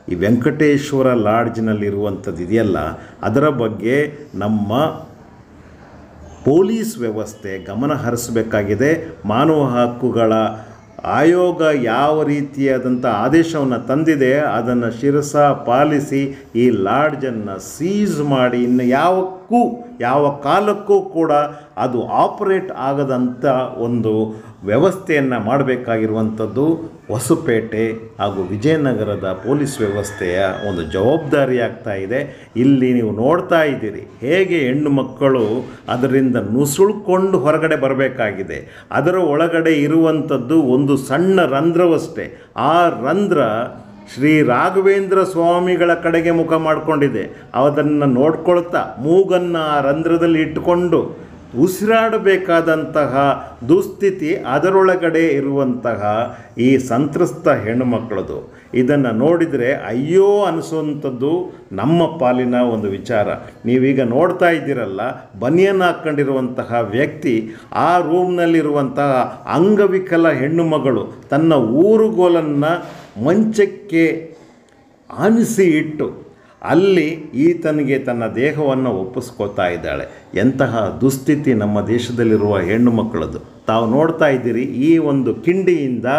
ಈ ವೆಂಕಟೇಶ್ವರ ಲಾಡ್ಜ್ನಲ್ಲಿರುವಂಥದ್ದು ಇದೆಯಲ್ಲ ಅದರ ಬಗ್ಗೆ ನಮ್ಮ ಪೊಲೀಸ್ ವ್ಯವಸ್ಥೆ ಗಮನ ಹರಿಸಬೇಕಾಗಿದೆ ಮಾನವ ಹಕ್ಕುಗಳ ಆಯೋಗ ಯಾವ ರೀತಿಯಾದಂಥ ಆದೇಶವನ್ನು ತಂದಿದೆ ಅದನ್ನು ಶಿರಸ ಪಾಲಿಸಿ ಈ ಲಾಡ್ಜನ್ನು ಸೀಸ್ ಮಾಡಿ ಇನ್ನು ಯಾವಕ್ಕೂ ಯಾವ ಕಾಲಕ್ಕೂ ಕೂಡ ಅದು ಆಪರೇಟ್ ಆಗದಂಥ ಒಂದು ವ್ಯವಸ್ಥೆಯನ್ನು ಮಾಡಬೇಕಾಗಿರುವಂಥದ್ದು ಹೊಸಪೇಟೆ ಹಾಗೂ ವಿಜಯನಗರದ ಪೊಲೀಸ್ ವ್ಯವಸ್ಥೆಯ ಒಂದು ಜವಾಬ್ದಾರಿ ಆಗ್ತಾ ಇದೆ ಇಲ್ಲಿ ನೀವು ನೋಡ್ತಾ ಇದ್ದೀರಿ ಹೇಗೆ ಹೆಣ್ಣು ಮಕ್ಕಳು ಅದರಿಂದ ನುಸುಳ್ಕೊಂಡು ಹೊರಗಡೆ ಬರಬೇಕಾಗಿದೆ ಅದರ ಒಳಗಡೆ ಇರುವಂಥದ್ದು ಒಂದು ಸಣ್ಣ ರಂಧ್ರವಷ್ಟೇ ಆ ರಂಧ್ರ ಶ್ರೀ ರಾಘವೇಂದ್ರ ಸ್ವಾಮಿಗಳ ಕಡೆಗೆ ಮುಖ ಮಾಡಿಕೊಂಡಿದೆ ಅದನ್ನು ನೋಡ್ಕೊಳ್ತಾ ಮೂಗನ್ನು ಆ ರಂಧ್ರದಲ್ಲಿ ಇಟ್ಟುಕೊಂಡು ಉಸಿರಾಡಬೇಕಾದಂತಹ ದುಸ್ಥಿತಿ ಅದರೊಳಗಡೆ ಇರುವಂತಹ ಈ ಸಂತ್ರಸ್ತ ಹೆಣ್ಣುಮಕ್ಕಳದು ಇದನ್ನು ನೋಡಿದರೆ ಅಯ್ಯೋ ಅನಿಸುವಂಥದ್ದು ನಮ್ಮ ಪಾಲಿನ ಒಂದು ವಿಚಾರ ನೀವೀಗ ನೋಡ್ತಾ ಇದ್ದೀರಲ್ಲ ಬನಿಯನ್ ಹಾಕ್ಕೊಂಡಿರುವಂತಹ ವ್ಯಕ್ತಿ ಆ ರೂಮ್ನಲ್ಲಿರುವಂತಹ ಅಂಗವಿಕಲ ಹೆಣ್ಣು ಮಗಳು ತನ್ನ ಊರುಗೋಲನ್ನು ಮಂಚಕ್ಕೆ ಆನಿಸಿ ಇಟ್ಟು ಅಲ್ಲಿ ಈತನಿಗೆ ತನ್ನ ದೇಹವನ್ನು ಒಪ್ಪಿಸ್ಕೋತಾ ಇದ್ದಾಳೆ ಎಂತಹ ದುಸ್ಥಿತಿ ನಮ್ಮ ದೇಶದಲ್ಲಿರುವ ಹೆಣ್ಣು ಮಕ್ಕಳದು ತಾವು ನೋಡ್ತಾ ಇದ್ದೀರಿ ಈ ಒಂದು ಕಿಂಡಿಯಿಂದ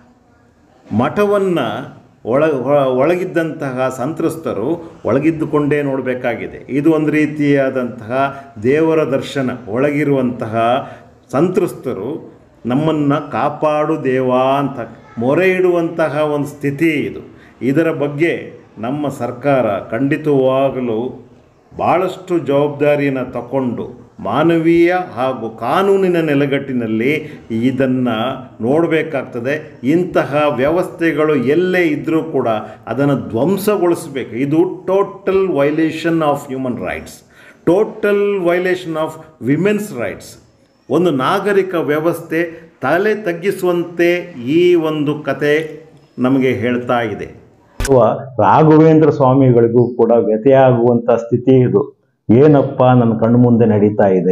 ಮಠವನ್ನು ಒಳ ಒಳ- ಒಳಗಿದ್ದಂತಹ ಸಂತ್ರಸ್ತರು ಒಳಗಿದ್ದುಕೊಂಡೇ ನೋಡಬೇಕಾಗಿದೆ ಇದು ಒಂದು ರೀತಿಯಾದಂತಹ ದೇವರ ದರ್ಶನ ಒಳಗಿರುವಂತಹ ಸಂತ್ರಸ್ತರು ನಮ್ಮನ್ನು ಕಾಪಾಡು ದೇವ ಅಂತ ಮೊರೆ ಇಡುವಂತಹ ಒಂದು ಸ್ಥಿತಿ ಇದು ಇದರ ಬಗ್ಗೆ ನಮ್ಮ ಸರ್ಕಾರ ಖಂಡಿತವಾಗಲೂ ಭಾಳಷ್ಟು ಜವಾಬ್ದಾರಿಯನ್ನು ತಗೊಂಡು ಮಾನವೀಯ ಹಾಗೂ ಕಾನೂನಿನ ನೆಲೆಗಟ್ಟಿನಲ್ಲಿ ಇದನ್ನು ನೋಡಬೇಕಾಗ್ತದೆ ಇಂತಹ ವ್ಯವಸ್ಥೆಗಳು ಎಲ್ಲೇ ಇದ್ದರೂ ಕೂಡ ಅದನ್ನು ಧ್ವಂಸಗೊಳಿಸಬೇಕು ಇದು total violation of human rights total violation of women's rights ಒಂದು ನಾಗರಿಕ ವ್ಯವಸ್ಥೆ ತಲೆ ತಗ್ಗಿಸುವಂತೆ ಈ ಒಂದು ಕತೆ ನಮಗೆ ಹೇಳ್ತಾ ಇದೆ ಅಥವಾ ರಾಘವೇಂದ್ರ ಸ್ವಾಮಿಗಳಿಗೂ ಕೂಡ ವ್ಯಥೆಯಾಗುವಂಥ ಸ್ಥಿತಿ ಇದು ಏನಪ್ಪ ನನ್ನ ಕಣ್ಣು ಮುಂದೆ ನಡೀತಾ ಇದೆ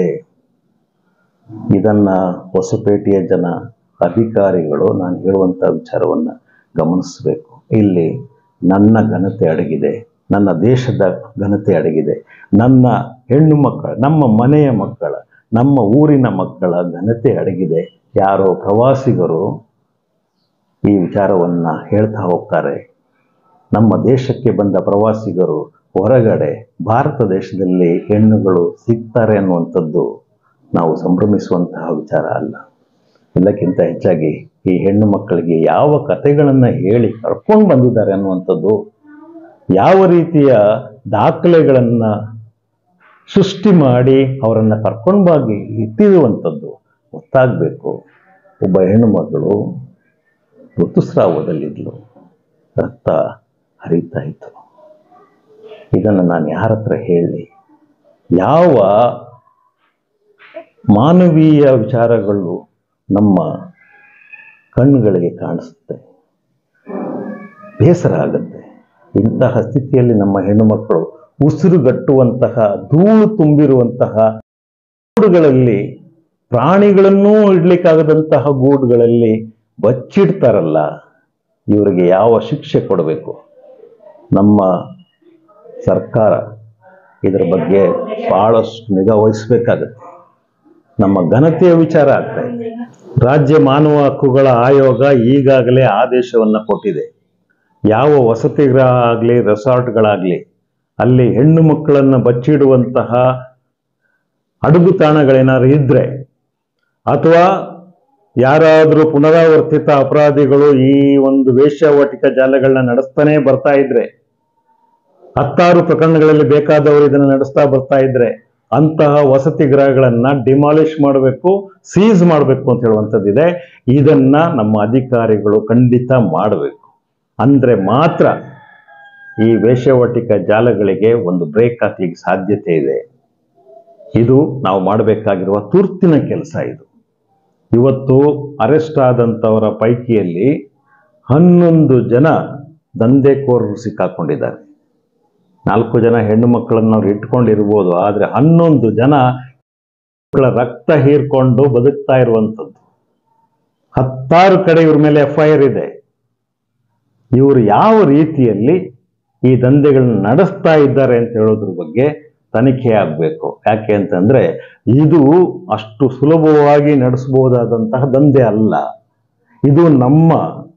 ಇದನ್ನ ಹೊಸಪೇಟೆಯ ಜನ ಅಧಿಕಾರಿಗಳು ನಾನು ಹೇಳುವಂಥ ವಿಚಾರವನ್ನು ಗಮನಿಸಬೇಕು ಇಲ್ಲಿ ನನ್ನ ಘನತೆ ಅಡಗಿದೆ ನನ್ನ ದೇಶದ ಘನತೆ ಅಡಗಿದೆ ನನ್ನ ಹೆಣ್ಣು ಮಕ್ಕಳ ನಮ್ಮ ಮನೆಯ ಮಕ್ಕಳ ನಮ್ಮ ಊರಿನ ಮಕ್ಕಳ ಘನತೆ ಅಡಗಿದೆ ಯಾರೋ ಪ್ರವಾಸಿಗರು ಈ ವಿಚಾರವನ್ನು ಹೇಳ್ತಾ ಹೋಗ್ತಾರೆ ನಮ್ಮ ದೇಶಕ್ಕೆ ಬಂದ ಪ್ರವಾಸಿಗರು ಹೊರಗಡೆ ಭಾರತ ದೇಶದಲ್ಲಿ ಹೆಣ್ಣುಗಳು ಸಿಗ್ತಾರೆ ಅನ್ನುವಂಥದ್ದು ನಾವು ಸಂಭ್ರಮಿಸುವಂತಹ ವಿಚಾರ ಅಲ್ಲ ಎಲ್ಲಕ್ಕಿಂತ ಹೆಚ್ಚಾಗಿ ಈ ಹೆಣ್ಣು ಮಕ್ಕಳಿಗೆ ಯಾವ ಕಥೆಗಳನ್ನು ಹೇಳಿ ಕರ್ಕೊಂಡು ಬಂದಿದ್ದಾರೆ ಅನ್ನುವಂಥದ್ದು ಯಾವ ರೀತಿಯ ದಾಖಲೆಗಳನ್ನು ಸೃಷ್ಟಿ ಮಾಡಿ ಅವರನ್ನು ಕರ್ಕೊಂಡು ಬಾಗಿ ಇಟ್ಟಿರುವಂಥದ್ದು ಗೊತ್ತಾಗಬೇಕು ಒಬ್ಬ ಹೆಣ್ಣು ಮಗಳು ಋತುಸ್ರಾವದಲ್ಲಿದ್ಲು ರಕ್ತ ಹರಿತಾ ಇತ್ತು ಇದನ್ನು ನಾನು ಯಾರ ಹತ್ರ ಹೇಳಿ ಯಾವ ಮಾನವೀಯ ವಿಚಾರಗಳು ನಮ್ಮ ಕಣ್ಣುಗಳಿಗೆ ಕಾಣಿಸುತ್ತೆ ಬೇಸರ ಆಗುತ್ತೆ ಇಂತಹ ಸ್ಥಿತಿಯಲ್ಲಿ ನಮ್ಮ ಹೆಣ್ಣುಮಕ್ಕಳು ಉಸಿರುಗಟ್ಟುವಂತಹ ಧೂಳು ತುಂಬಿರುವಂತಹ ಗೂಡುಗಳಲ್ಲಿ ಪ್ರಾಣಿಗಳನ್ನೂ ಇಡ್ಲಿಕ್ಕಾಗದಂತಹ ಗೂಡುಗಳಲ್ಲಿ ಬಚ್ಚಿಡ್ತಾರಲ್ಲ ಇವರಿಗೆ ಯಾವ ಶಿಕ್ಷೆ ಕೊಡಬೇಕು ನಮ್ಮ ಸರ್ಕಾರ ಇದರ ಬಗ್ಗೆ ಬಹಳಷ್ಟು ನಿಗಾ ವಹಿಸಬೇಕಾಗತ್ತೆ ನಮ್ಮ ಘನತೆಯ ವಿಚಾರ ಆಗ್ತಾ ಇದೆ ರಾಜ್ಯ ಮಾನವ ಹಕ್ಕುಗಳ ಆಯೋಗ ಈಗಾಗಲೇ ಆದೇಶವನ್ನು ಕೊಟ್ಟಿದೆ ಯಾವ ವಸತಿಗೃಹ ಆಗಲಿ ರೆಸಾರ್ಟ್ಗಳಾಗಲಿ ಅಲ್ಲಿ ಹೆಣ್ಣು ಮಕ್ಕಳನ್ನು ಬಚ್ಚಿಡುವಂತಹ ಅಡುಗುತಾಣಗಳೇನಾದ್ರು ಇದ್ರೆ ಅಥವಾ ಯಾರಾದರೂ ಪುನರಾವರ್ತಿತ ಅಪರಾಧಿಗಳು ಈ ಒಂದು ವೇಶ್ಯಾವಾಟಿಕ ಜಾಲಗಳನ್ನ ನಡೆಸ್ತಾನೆ ಬರ್ತಾ ಇದ್ರೆ ಹತ್ತಾರು ಪ್ರಕರಣಗಳಲ್ಲಿ ಬೇಕಾದವರು ಇದನ್ನು ನಡೆಸ್ತಾ ಬರ್ತಾ ಇದ್ರೆ ಅಂತಹ ವಸತಿ ಗೃಹಗಳನ್ನ ಡಿಮಾಲಿಷ್ ಮಾಡಬೇಕು ಸೀಸ್ ಮಾಡಬೇಕು ಅಂತ ಹೇಳುವಂಥದ್ದಿದೆ ಇದನ್ನ ನಮ್ಮ ಅಧಿಕಾರಿಗಳು ಖಂಡಿತ ಮಾಡಬೇಕು ಅಂದ್ರೆ ಮಾತ್ರ ಈ ವೇಶ್ಯಾವಾಟಿಕ ಜಾಲಗಳಿಗೆ ಒಂದು ಬ್ರೇಕ್ ಹಾಕ್ಲಿಕ್ಕೆ ಸಾಧ್ಯತೆ ಇದೆ ಇದು ನಾವು ಮಾಡಬೇಕಾಗಿರುವ ತುರ್ತಿನ ಕೆಲಸ ಇದು ಇವತ್ತು ಅರೆಸ್ಟ್ ಆದಂಥವರ ಪೈಕಿಯಲ್ಲಿ ಹನ್ನೊಂದು ಜನ ದಂಧೆಕೋರರು ಸಿಕ್ಕಾಕೊಂಡಿದ್ದಾರೆ ನಾಲ್ಕು ಜನ ಹೆಣ್ಣು ಮಕ್ಕಳನ್ನು ಅವ್ರು ಇಟ್ಕೊಂಡಿರ್ಬೋದು ಆದರೆ ಹನ್ನೊಂದು ಜನ ಮಕ್ಕಳ ರಕ್ತ ಹೀರ್ಕೊಂಡು ಬದುಕ್ತಾ ಇರುವಂಥದ್ದು ಹತ್ತಾರು ಕಡೆ ಇವ್ರ ಮೇಲೆ ಎಫ್ ಐ ಆರ್ ಇದೆ ಇವರು ಯಾವ ರೀತಿಯಲ್ಲಿ ಈ ದಂಧೆಗಳನ್ನ ನಡೆಸ್ತಾ ಇದ್ದಾರೆ ಅಂತ ಹೇಳೋದ್ರ ಬಗ್ಗೆ ತನಿಖೆ ಆಗಬೇಕು ಯಾಕೆ ಅಂತಂದ್ರೆ ಇದು ಅಷ್ಟು ಸುಲಭವಾಗಿ ನಡೆಸಬಹುದಾದಂತಹ ದಂಧೆ ಅಲ್ಲ ಇದು ನಮ್ಮ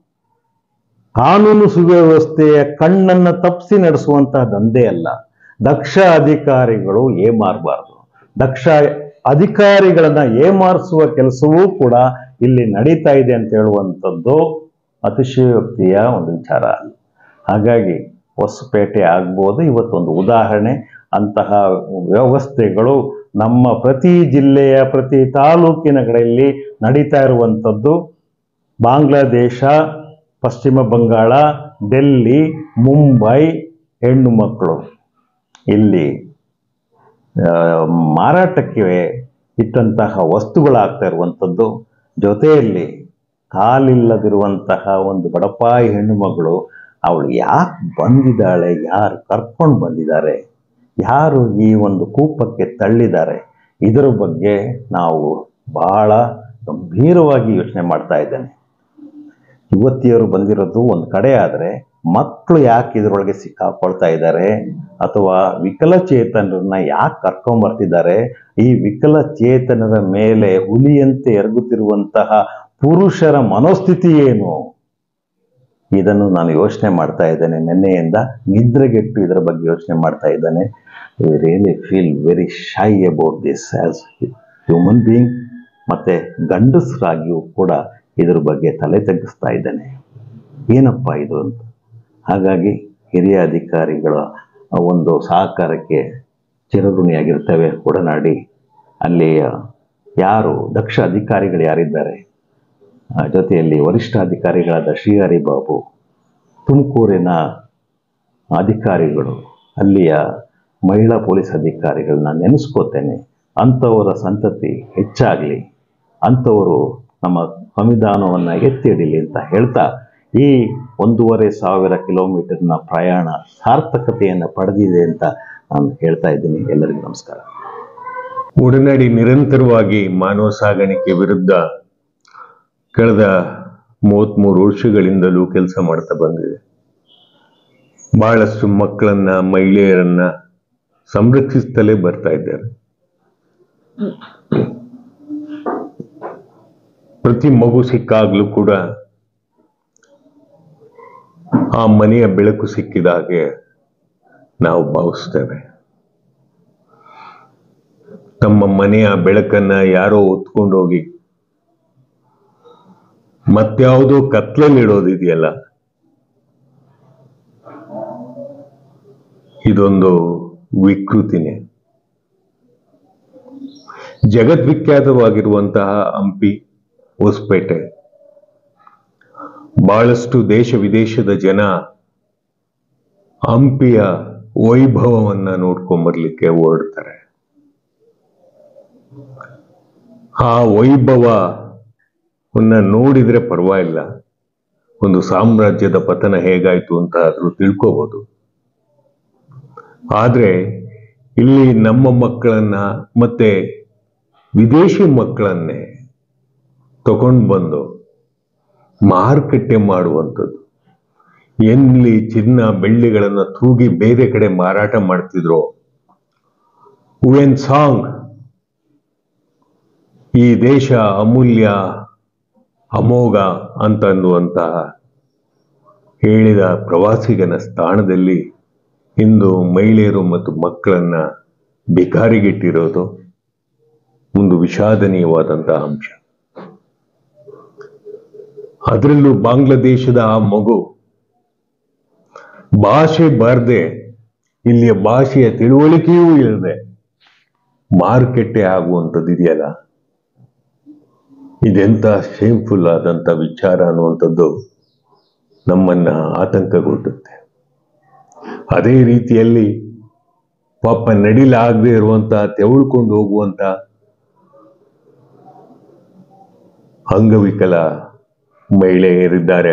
ಕಾನೂನು ಸುವ್ಯವಸ್ಥೆಯ ಕಣ್ಣನ್ನ ತಪ್ಪಿಸಿ ನಡೆಸುವಂತಹ ದಂಧೆ ಅಲ್ಲ ದಕ್ಷ ಅಧಿಕಾರಿಗಳು ಏಮಾರಬಾರ್ದು ದಕ್ಷ ಅಧಿಕಾರಿಗಳನ್ನ ಏಮಾರಿಸುವ ಕೆಲಸವೂ ಕೂಡ ಇಲ್ಲಿ ನಡೀತಾ ಇದೆ ಅಂತ ಹೇಳುವಂಥದ್ದು ಅತಿಶಯೋಕ್ತಿಯ ಒಂದು ವಿಚಾರ ಅಲ್ಲ ಹಾಗಾಗಿ ಹೊಸಪೇಟೆ ಆಗ್ಬೋದು ಇವತ್ತೊಂದು ಉದಾಹರಣೆ ಅಂತಹ ವ್ಯವಸ್ಥೆಗಳು ನಮ್ಮ ಪ್ರತಿ ಜಿಲ್ಲೆಯ ಪ್ರತಿ ತಾಲೂಕಿನ ಕಡೆಯಲ್ಲಿ ನಡೀತಾ ಇರುವಂಥದ್ದು ಬಾಂಗ್ಲಾದೇಶ ಪಶ್ಚಿಮ ಬಂಗಾಳ ಡೆಲ್ಲಿ ಮುಂಬೈ ಹೆಣ್ಣು ಮಕ್ಕಳು ಇಲ್ಲಿ ಆ, ಮಾರಾಟಕ್ಕೆ ಇಟ್ಟಂತಹ ವಸ್ತುಗಳಾಗ್ತಾ ಇರುವಂಥದ್ದು ಜೊತೆಯಲ್ಲಿ ಕಾಲಿಲ್ಲದಿರುವಂತಹ ಒಂದು ಬಡಪಾಯಿ ಹೆಣ್ಣು ಮಗಳು ಅವಳು ಯಾಕೆ ಬಂದಿದ್ದಾಳೆ ಯಾರು ಕರ್ಕೊಂಡು ಬಂದಿದ್ದಾರೆ ಯಾರು ಈ ಒಂದು ಕೂಪಕ್ಕೆ ತಳ್ಳಿದ್ದಾರೆ ಇದರ ಬಗ್ಗೆ ನಾವು ಬಹಳ ಗಂಭೀರವಾಗಿ ಯೋಚನೆ ಮಾಡ್ತಾ ಇದ್ದೇನೆ ಯುವತಿಯರು ಬಂದಿರೋದು ಒಂದು ಕಡೆ ಆದರೆ ಮಕ್ಕಳು ಯಾಕೆ ಇದರೊಳಗೆ ಸಿಕ್ಕಾಕೊಳ್ತಾ ಇದ್ದಾರೆ ಅಥವಾ ವಿಕಲಚೇತನರನ್ನ ಯಾಕೆ ಕರ್ಕೊಂಬರ್ತಿದ್ದಾರೆ ಈ ವಿಕಲಚೇತನರ ಮೇಲೆ ಹುಲಿಯಂತೆ ಎರಗುತ್ತಿರುವಂತಹ ಪುರುಷರ ಮನೋಸ್ಥಿತಿ ಏನು ಇದನ್ನು ನಾನು ಯೋಚನೆ ಮಾಡ್ತಾ ಇದ್ದೇನೆ ನಿನ್ನೆಯಿಂದ ನಿದ್ರೆಗೆಟ್ಟು ಇದರ ಬಗ್ಗೆ ಯೋಚನೆ ಮಾಡ್ತಾ ಇದ್ದೇನೆ I really feel very shy about this as human being ಮತ್ತು ಗಂಡಸರಾಗಿಯೂ ಕೂಡ ಇದ್ರ ಬಗ್ಗೆ ತಲೆ ತಗ್ಗಿಸ್ತಾ ಇದ್ದೇನೆ ಏನಪ್ಪ ಇದು ಅಂತ ಹಾಗಾಗಿ ಹಿರಿಯ ಅಧಿಕಾರಿಗಳ ಆ ಒಂದು ಸಹಕಾರಕ್ಕೆ ಚಿರಋಣಿಯಾಗಿರ್ತೇವೆ ಒಡನಾಡಿ ಅಲ್ಲಿ ಯಾರು ದಕ್ಷ ಅಧಿಕಾರಿಗಳು ಯಾರಿದ್ದಾರೆ ಆ, ಜೊತೆಯಲ್ಲಿ ವರಿಷ್ಠ ಅಧಿಕಾರಿಗಳಾದ ಶ್ರೀಹರಿ ಬಾಬು ತುಮಕೂರಿನ ಅಧಿಕಾರಿಗಳು ಅಲ್ಲಿಯ ಮಹಿಳಾ ಪೊಲೀಸ್ ಅಧಿಕಾರಿಗಳನ್ನ ನೆನೆಸ್ಕೋತೇನೆ ಅಂಥವರ ಸಂತತಿ ಹೆಚ್ಚಾಗಲಿ ಅಂಥವರು ನಮ್ಮ ಸಂವಿಧಾನವನ್ನು ಎತ್ತಿ ಹಿಡೀಲಿ ಅಂತ ಹೇಳ್ತಾ ಈ ಒಂದೂವರೆ ಸಾವಿರ ಕಿಲೋಮೀಟರ್ನ ಪ್ರಯಾಣ ಸಾರ್ಥಕತೆಯನ್ನು ಪಡೆದಿದೆ ಅಂತ ನಾನು ಹೇಳ್ತಾ ಇದ್ದೀನಿ ಎಲ್ಲರಿಗೂ ನಮಸ್ಕಾರ ಒಡನಾಡಿ ನಿರಂತರವಾಗಿ ಮಾನವ ಸಾಗಾಣಿಕೆ ವಿರುದ್ಧ ಕಳೆದ ಮೂವತ್ತ್ಮೂರು ವರ್ಷಗಳಿಂದಲೂ ಕೆಲಸ ಮಾಡ್ತಾ ಬಂದಿದೆ ಬಹಳಷ್ಟು ಮಕ್ಕಳನ್ನ ಮಹಿಳೆಯರನ್ನ ಸಂರಕ್ಷಿಸ್ತಲೇ ಬರ್ತಾ ಇದ್ದಾರೆ ಪ್ರತಿ ಮಗು ಸಿಕ್ಕಾಗ್ಲೂ ಕೂಡ ಆ ಮನೆಯ ಬೆಳಕು ಸಿಕ್ಕಿದ ಹಾಗೆ ನಾವು ಭಾವಿಸ್ತೇವೆ ತಮ್ಮ ಮನೆಯ ಬೆಳಕನ್ನ ಯಾರೋ ಹೊತ್ಕೊಂಡೋಗಿ ಮತ್ಯಾವುದೋ ಕತ್ಲಲ್ಲಿಡೋದಿದೆಯಲ್ಲ ಇದೊಂದು ವಿಕೃತಿನೇ ಜಗದ್ವಿಖ್ಯಾತವಾಗಿರುವಂತಹ ಹಂಪಿ ಹೊಸಪೇಟೆ ಬಹಳಷ್ಟು ದೇಶ ವಿದೇಶದ ಜನ ಹಂಪಿಯ ವೈಭವವನ್ನ ನೋಡ್ಕೊಂಬರ್ಲಿಕ್ಕೆ ಹೊರಡ್ತಾರೆ ಆ ವೈಭವವನ್ನ ನೋಡಿದ್ರೆ ಪರವಾಗಿಲ್ಲ ಒಂದು ಸಾಮ್ರಾಜ್ಯದ ಪತನ ಹೇಗಾಯ್ತು ಅಂತ ಆದ್ರೂ ತಿಳ್ಕೋಬಹುದು ಆದ್ರೆ ಇಲ್ಲಿ ನಮ್ಮ ಮಕ್ಕಳನ್ನ ಮತ್ತೆ ವಿದೇಶಿ ಮಕ್ಕಳನ್ನೇ ತಗೊಂಡು ಬಂದು ಮಾರುಕಟ್ಟೆ ಮಾಡುವಂಥದ್ದು ಎಲ್ಲಿ ಚಿನ್ನ ಬೆಳ್ಳಿಗಳನ್ನ ತೂಗಿ ಬೇರೆ ಕಡೆ ಮಾರಾಟ ಮಾಡ್ತಿದ್ರು ವೆನ್ ಸಾಂಗ್ ಈ ದೇಶ ಅಮೂಲ್ಯ ಅಮೋಘ ಅಂತ ಅನ್ನುವಂತಹ ಹೇಳಿದ ಪ್ರವಾಸಿಗನ ಸ್ಥಾನದಲ್ಲಿ ಇಂದು ಮಹಿಳೆಯರು ಮತ್ತು ಮಕ್ಕಳನ್ನ ಬಿಕಾರಿಗಿಟ್ಟಿರೋದು ಒಂದು ವಿಷಾದನೀಯವಾದಂತಹ ಅಂಶ ಅದರಲ್ಲೂ ಬಾಂಗ್ಲಾದೇಶದ ಆ ಮಗು ಭಾಷೆ ಬಾರದೆ ಇಲ್ಲಿಯ ಭಾಷೆಯ ತಿಳುವಳಿಕೆಯೂ ಇಲ್ಲದೆ ಮಾರುಕಟ್ಟೆ ಆಗುವಂಥದ್ದು ಇದೆಯಲ್ಲ ಇದೆಂತ ಶೇಮ್ಫುಲ್ ಆದಂಥ ವಿಚಾರ ಅನ್ನುವಂಥದ್ದು ನಮ್ಮನ್ನ ಆತಂಕಗೊಡ್ಡುತ್ತೆ ಅದೇ ರೀತಿಯಲ್ಲಿ ಪಾಪ ನಡಿಲಾಗದೆ ಇರುವಂತ ತೆವಳ್ಕೊಂಡು ಹೋಗುವಂತ ಅಂಗವಿಕಲ ಮಹಿಳೆಯರಿದ್ದಾರೆ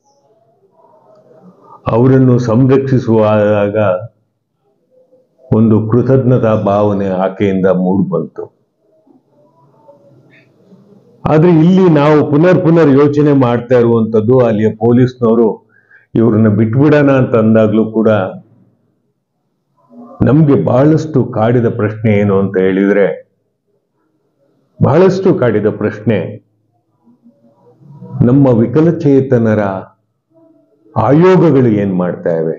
ಅವರನ್ನು ಸಂರಕ್ಷಿಸುವಾಗ ಒಂದು ಕೃತಜ್ಞತಾ ಭಾವನೆ ಆಕೆಯಿಂದ ಮೂಡ್ ಬಂತು ಆದ್ರೆ ಇಲ್ಲಿ ನಾವು ಪುನರ್ ಪುನರ್ ಯೋಚನೆ ಮಾಡ್ತಾ ಇರುವಂತದ್ದು ಅಲ್ಲಿಯ ಪೊಲೀಸ್ನವರು ಇವ್ರನ್ನ ಬಿಟ್ಬಿಡೋಣ ಅಂತ ಅಂದಾಗ್ಲೂ ಕೂಡ ನಮ್ಗೆ ಬಹಳಷ್ಟು ಕಾಡಿದ ಪ್ರಶ್ನೆ ಏನು ಅಂತ ಹೇಳಿದ್ರೆ ಬಹಳಷ್ಟು ಕಾಡಿದ ಪ್ರಶ್ನೆ ನಮ್ಮ ವಿಕಲಚೇತನರ ಆಯೋಗಗಳು ಏನ್ ಮಾಡ್ತಾ ಇವೆ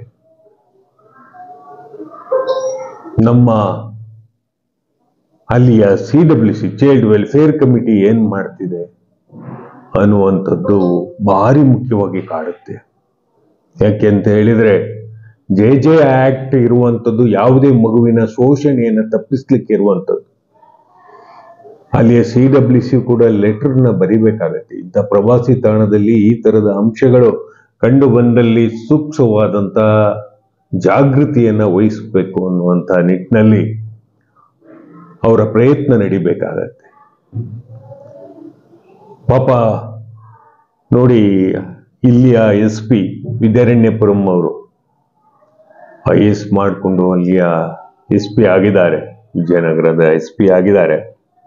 ನಮ್ಮ ಅಲ್ಲಿಯ C W C child welfare committee ಏನ್ ಮಾಡ್ತಿದೆ ಅನ್ನುವಂಥದ್ದು ಭಾರಿ ಮುಖ್ಯವಾಗಿ ಕಾಡುತ್ತೆ ಯಾಕೆ ಅಂತ ಹೇಳಿದ್ರೆ ಜೆ ಜೆ ಆಕ್ಟ್ ಇರುವಂಥದ್ದು ಯಾವುದೇ ಮಗುವಿನ ಶೋಷಣೆಯನ್ನು ತಪ್ಪಿಸ್ಲಿಕ್ಕೆ ಇರುವಂಥದ್ದು ಅಲ್ಲಿಯ ಸಿ ಡಬ್ಲ್ಯೂ ಸಿ ಕೂಡ ಲೆಟರ್ನ ಬರಿಬೇಕಾಗತ್ತೆ ಇಂಥ ಪ್ರವಾಸಿ ತಾಣದಲ್ಲಿ ಈ ತರದ ಅಂಶಗಳು ಕಂಡು ಬಂದಲ್ಲಿ ಸೂಕ್ಷ್ಮವಾದಂತ ಜಾಗೃತಿಯನ್ನ ವಹಿಸಬೇಕು ಅನ್ನುವಂಥ ನಿಟ್ಟಿನಲ್ಲಿ ಅವರ ಪ್ರಯತ್ನ ನಡಿಬೇಕಾಗತ್ತೆ ಪಾಪ ನೋಡಿ ಇಲ್ಲಿಯ ಎಸ್ ಪಿ ವಿದ್ಯಾರಣ್ಯಪುರಂ ಅವರು ಐ ಎಸ್ ಮಾಡಿಕೊಂಡು ಅಲ್ಲಿಯ ಎಸ್ ಪಿ ಆಗಿದ್ದಾರೆ ವಿಜಯನಗರದ ಎಸ್ ಪಿ ಆಗಿದ್ದಾರೆ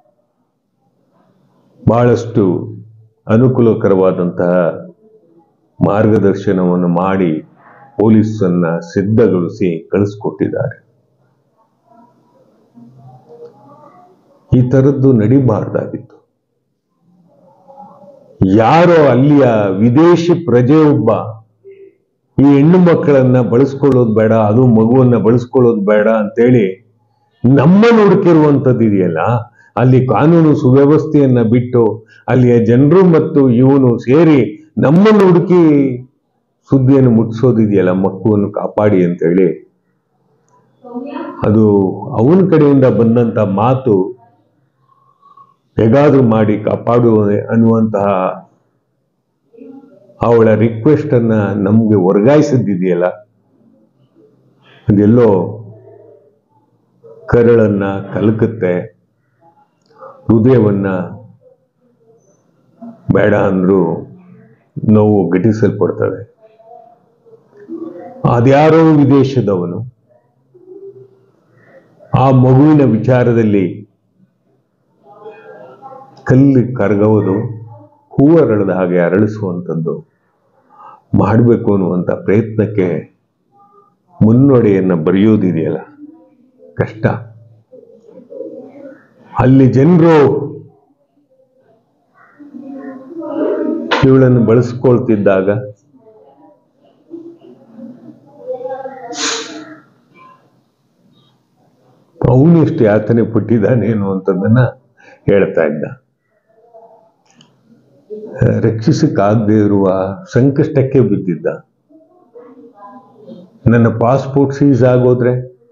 ಬಹಳಷ್ಟು ಅನುಕೂಲಕರವಾದಂತಹ ಮಾರ್ಗದರ್ಶನವನ್ನು ಮಾಡಿ ಪೊಲೀಸನ್ನ ಸಿದ್ಧಗೊಳಿಸಿ ಕಳಿಸ್ಕೊಟ್ಟಿದ್ದಾರೆ ಈ ತರದ್ದು ನಡಿಬಾರ್ದಾಗಿತ್ತು ಯಾರೋ ಅಲ್ಲಿಯ ವಿದೇಶಿ ಪ್ರಜೆ ಒಬ್ಬ ಈ ಹೆಣ್ಣು ಮಕ್ಕಳನ್ನ ಬಳಸ್ಕೊಳ್ಳೋದು ಬೇಡ ಅದು ಮಗುವನ್ನ ಬಳಸ್ಕೊಳ್ಳೋದು ಬೇಡ ಅಂತೇಳಿ ನಮ್ಮನ್ನು ಹುಡುಕಿರುವಂಥದ್ದು ಇದೆಯಲ್ಲ ಅಲ್ಲಿ ಕಾನೂನು ಸುವ್ಯವಸ್ಥೆಯನ್ನ ಬಿಟ್ಟು ಅಲ್ಲಿಯ ಜನರು ಮತ್ತು ಇವನು ಸೇರಿ ನಮ್ಮನ್ನು ಹುಡುಕಿ ಸುದ್ದಿಯನ್ನು ಮುಟ್ಟಿಸೋದಿದೆಯಲ್ಲ ಮಕ್ಕಳನ್ನು ಕಾಪಾಡಿ ಅಂತೇಳಿ ಅದು ಅವನ ಕಡೆಯಿಂದ ಬಂದಂತ ಮಾತು ಹೇಗಾದ್ರೂ ಮಾಡಿ ಕಾಪಾಡು ಅನ್ನುವಂತಹ ಅವಳ ರಿಕ್ವೆಸ್ಟ್ ಅನ್ನ ನಮ್ಗೆ ವರ್ಗಾಯಿಸಿದ್ದಿದೆಯಲ್ಲ ಅದೆಲ್ಲೋ ಕರಳನ್ನ ಕಲಕುತ್ತೆ ಹೃದಯವನ್ನ ಬೇಡ ಅಂದ್ರು ನೋವು ಘಟಿಸಲ್ಪಡ್ತವೆ ಅದ್ಯಾರೋ ವಿದೇಶದವನು ಆ ಮಗುವಿನ ವಿಚಾರದಲ್ಲಿ ಕಲ್ಲಿ ಕರಗೋದು ಹೂವರಳದ ಹಾಗೆ ಅರಳಿಸುವಂಥದ್ದು ಮಾಡಬೇಕು ಅನ್ನುವಂಥ ಪ್ರಯತ್ನಕ್ಕೆ ಮುನ್ನಡೆಯನ್ನ ಬರೆಯೋದಿದೆಯಲ್ಲ ಕಷ್ಟ ಅಲ್ಲಿ ಜನರು ಇವಳನ್ನು ಬಳಸ್ಕೊಳ್ತಿದ್ದಾಗ ಅವನೆಷ್ಟು ಯಾತನೆ ಪಟ್ಟಿದ್ದಾನೇನು ಅಂತದನ್ನ ಹೇಳ್ತಾ ಇದ್ದ ರಕ್ಷಿಸಕ್ಕಾಗದೇ ಇರುವ ಸಂಕಷ್ಟಕ್ಕೆ ಬಿದ್ದಿದ್ದ ನನ್ನ ಪಾಸ್ಪೋರ್ಟ್ ಸೀಸ್ ಆಗೋದ್ರೆ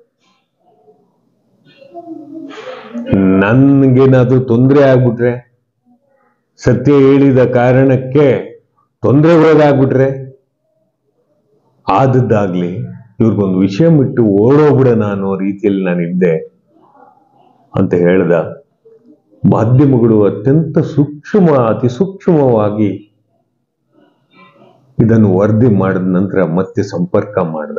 ನನ್ಗೇನಾದ್ರೂ ತೊಂದರೆ ಆಗ್ಬಿಟ್ರೆ ಸತ್ಯ ಹೇಳಿದ ಕಾರಣಕ್ಕೆ ತೊಂದರೆಗೊಳಗಾಗ್ಬಿಟ್ರೆ ಆದದ್ದಾಗ್ಲಿ ಇವ್ರಿಗೊಂದು ವಿಷಯ ಬಿಟ್ಟು ಓಡೋಗ್ಬಿಡೋಣ ಅನ್ನೋ ರೀತಿಯಲ್ಲಿ ನಾನಿದ್ದೆ ಅಂತ ಹೇಳ್ದ ಮಾಧ್ಯಮಗಳು ಅತ್ಯಂತ ಸೂಕ್ಷ್ಮ ಅತಿ ಸೂಕ್ಷ್ಮವಾಗಿ ಇದನ್ನು ವರದಿ ಮಾಡಿದ ನಂತರ ಮತ್ತೆ ಸಂಪರ್ಕ ಮಾಡ್ದ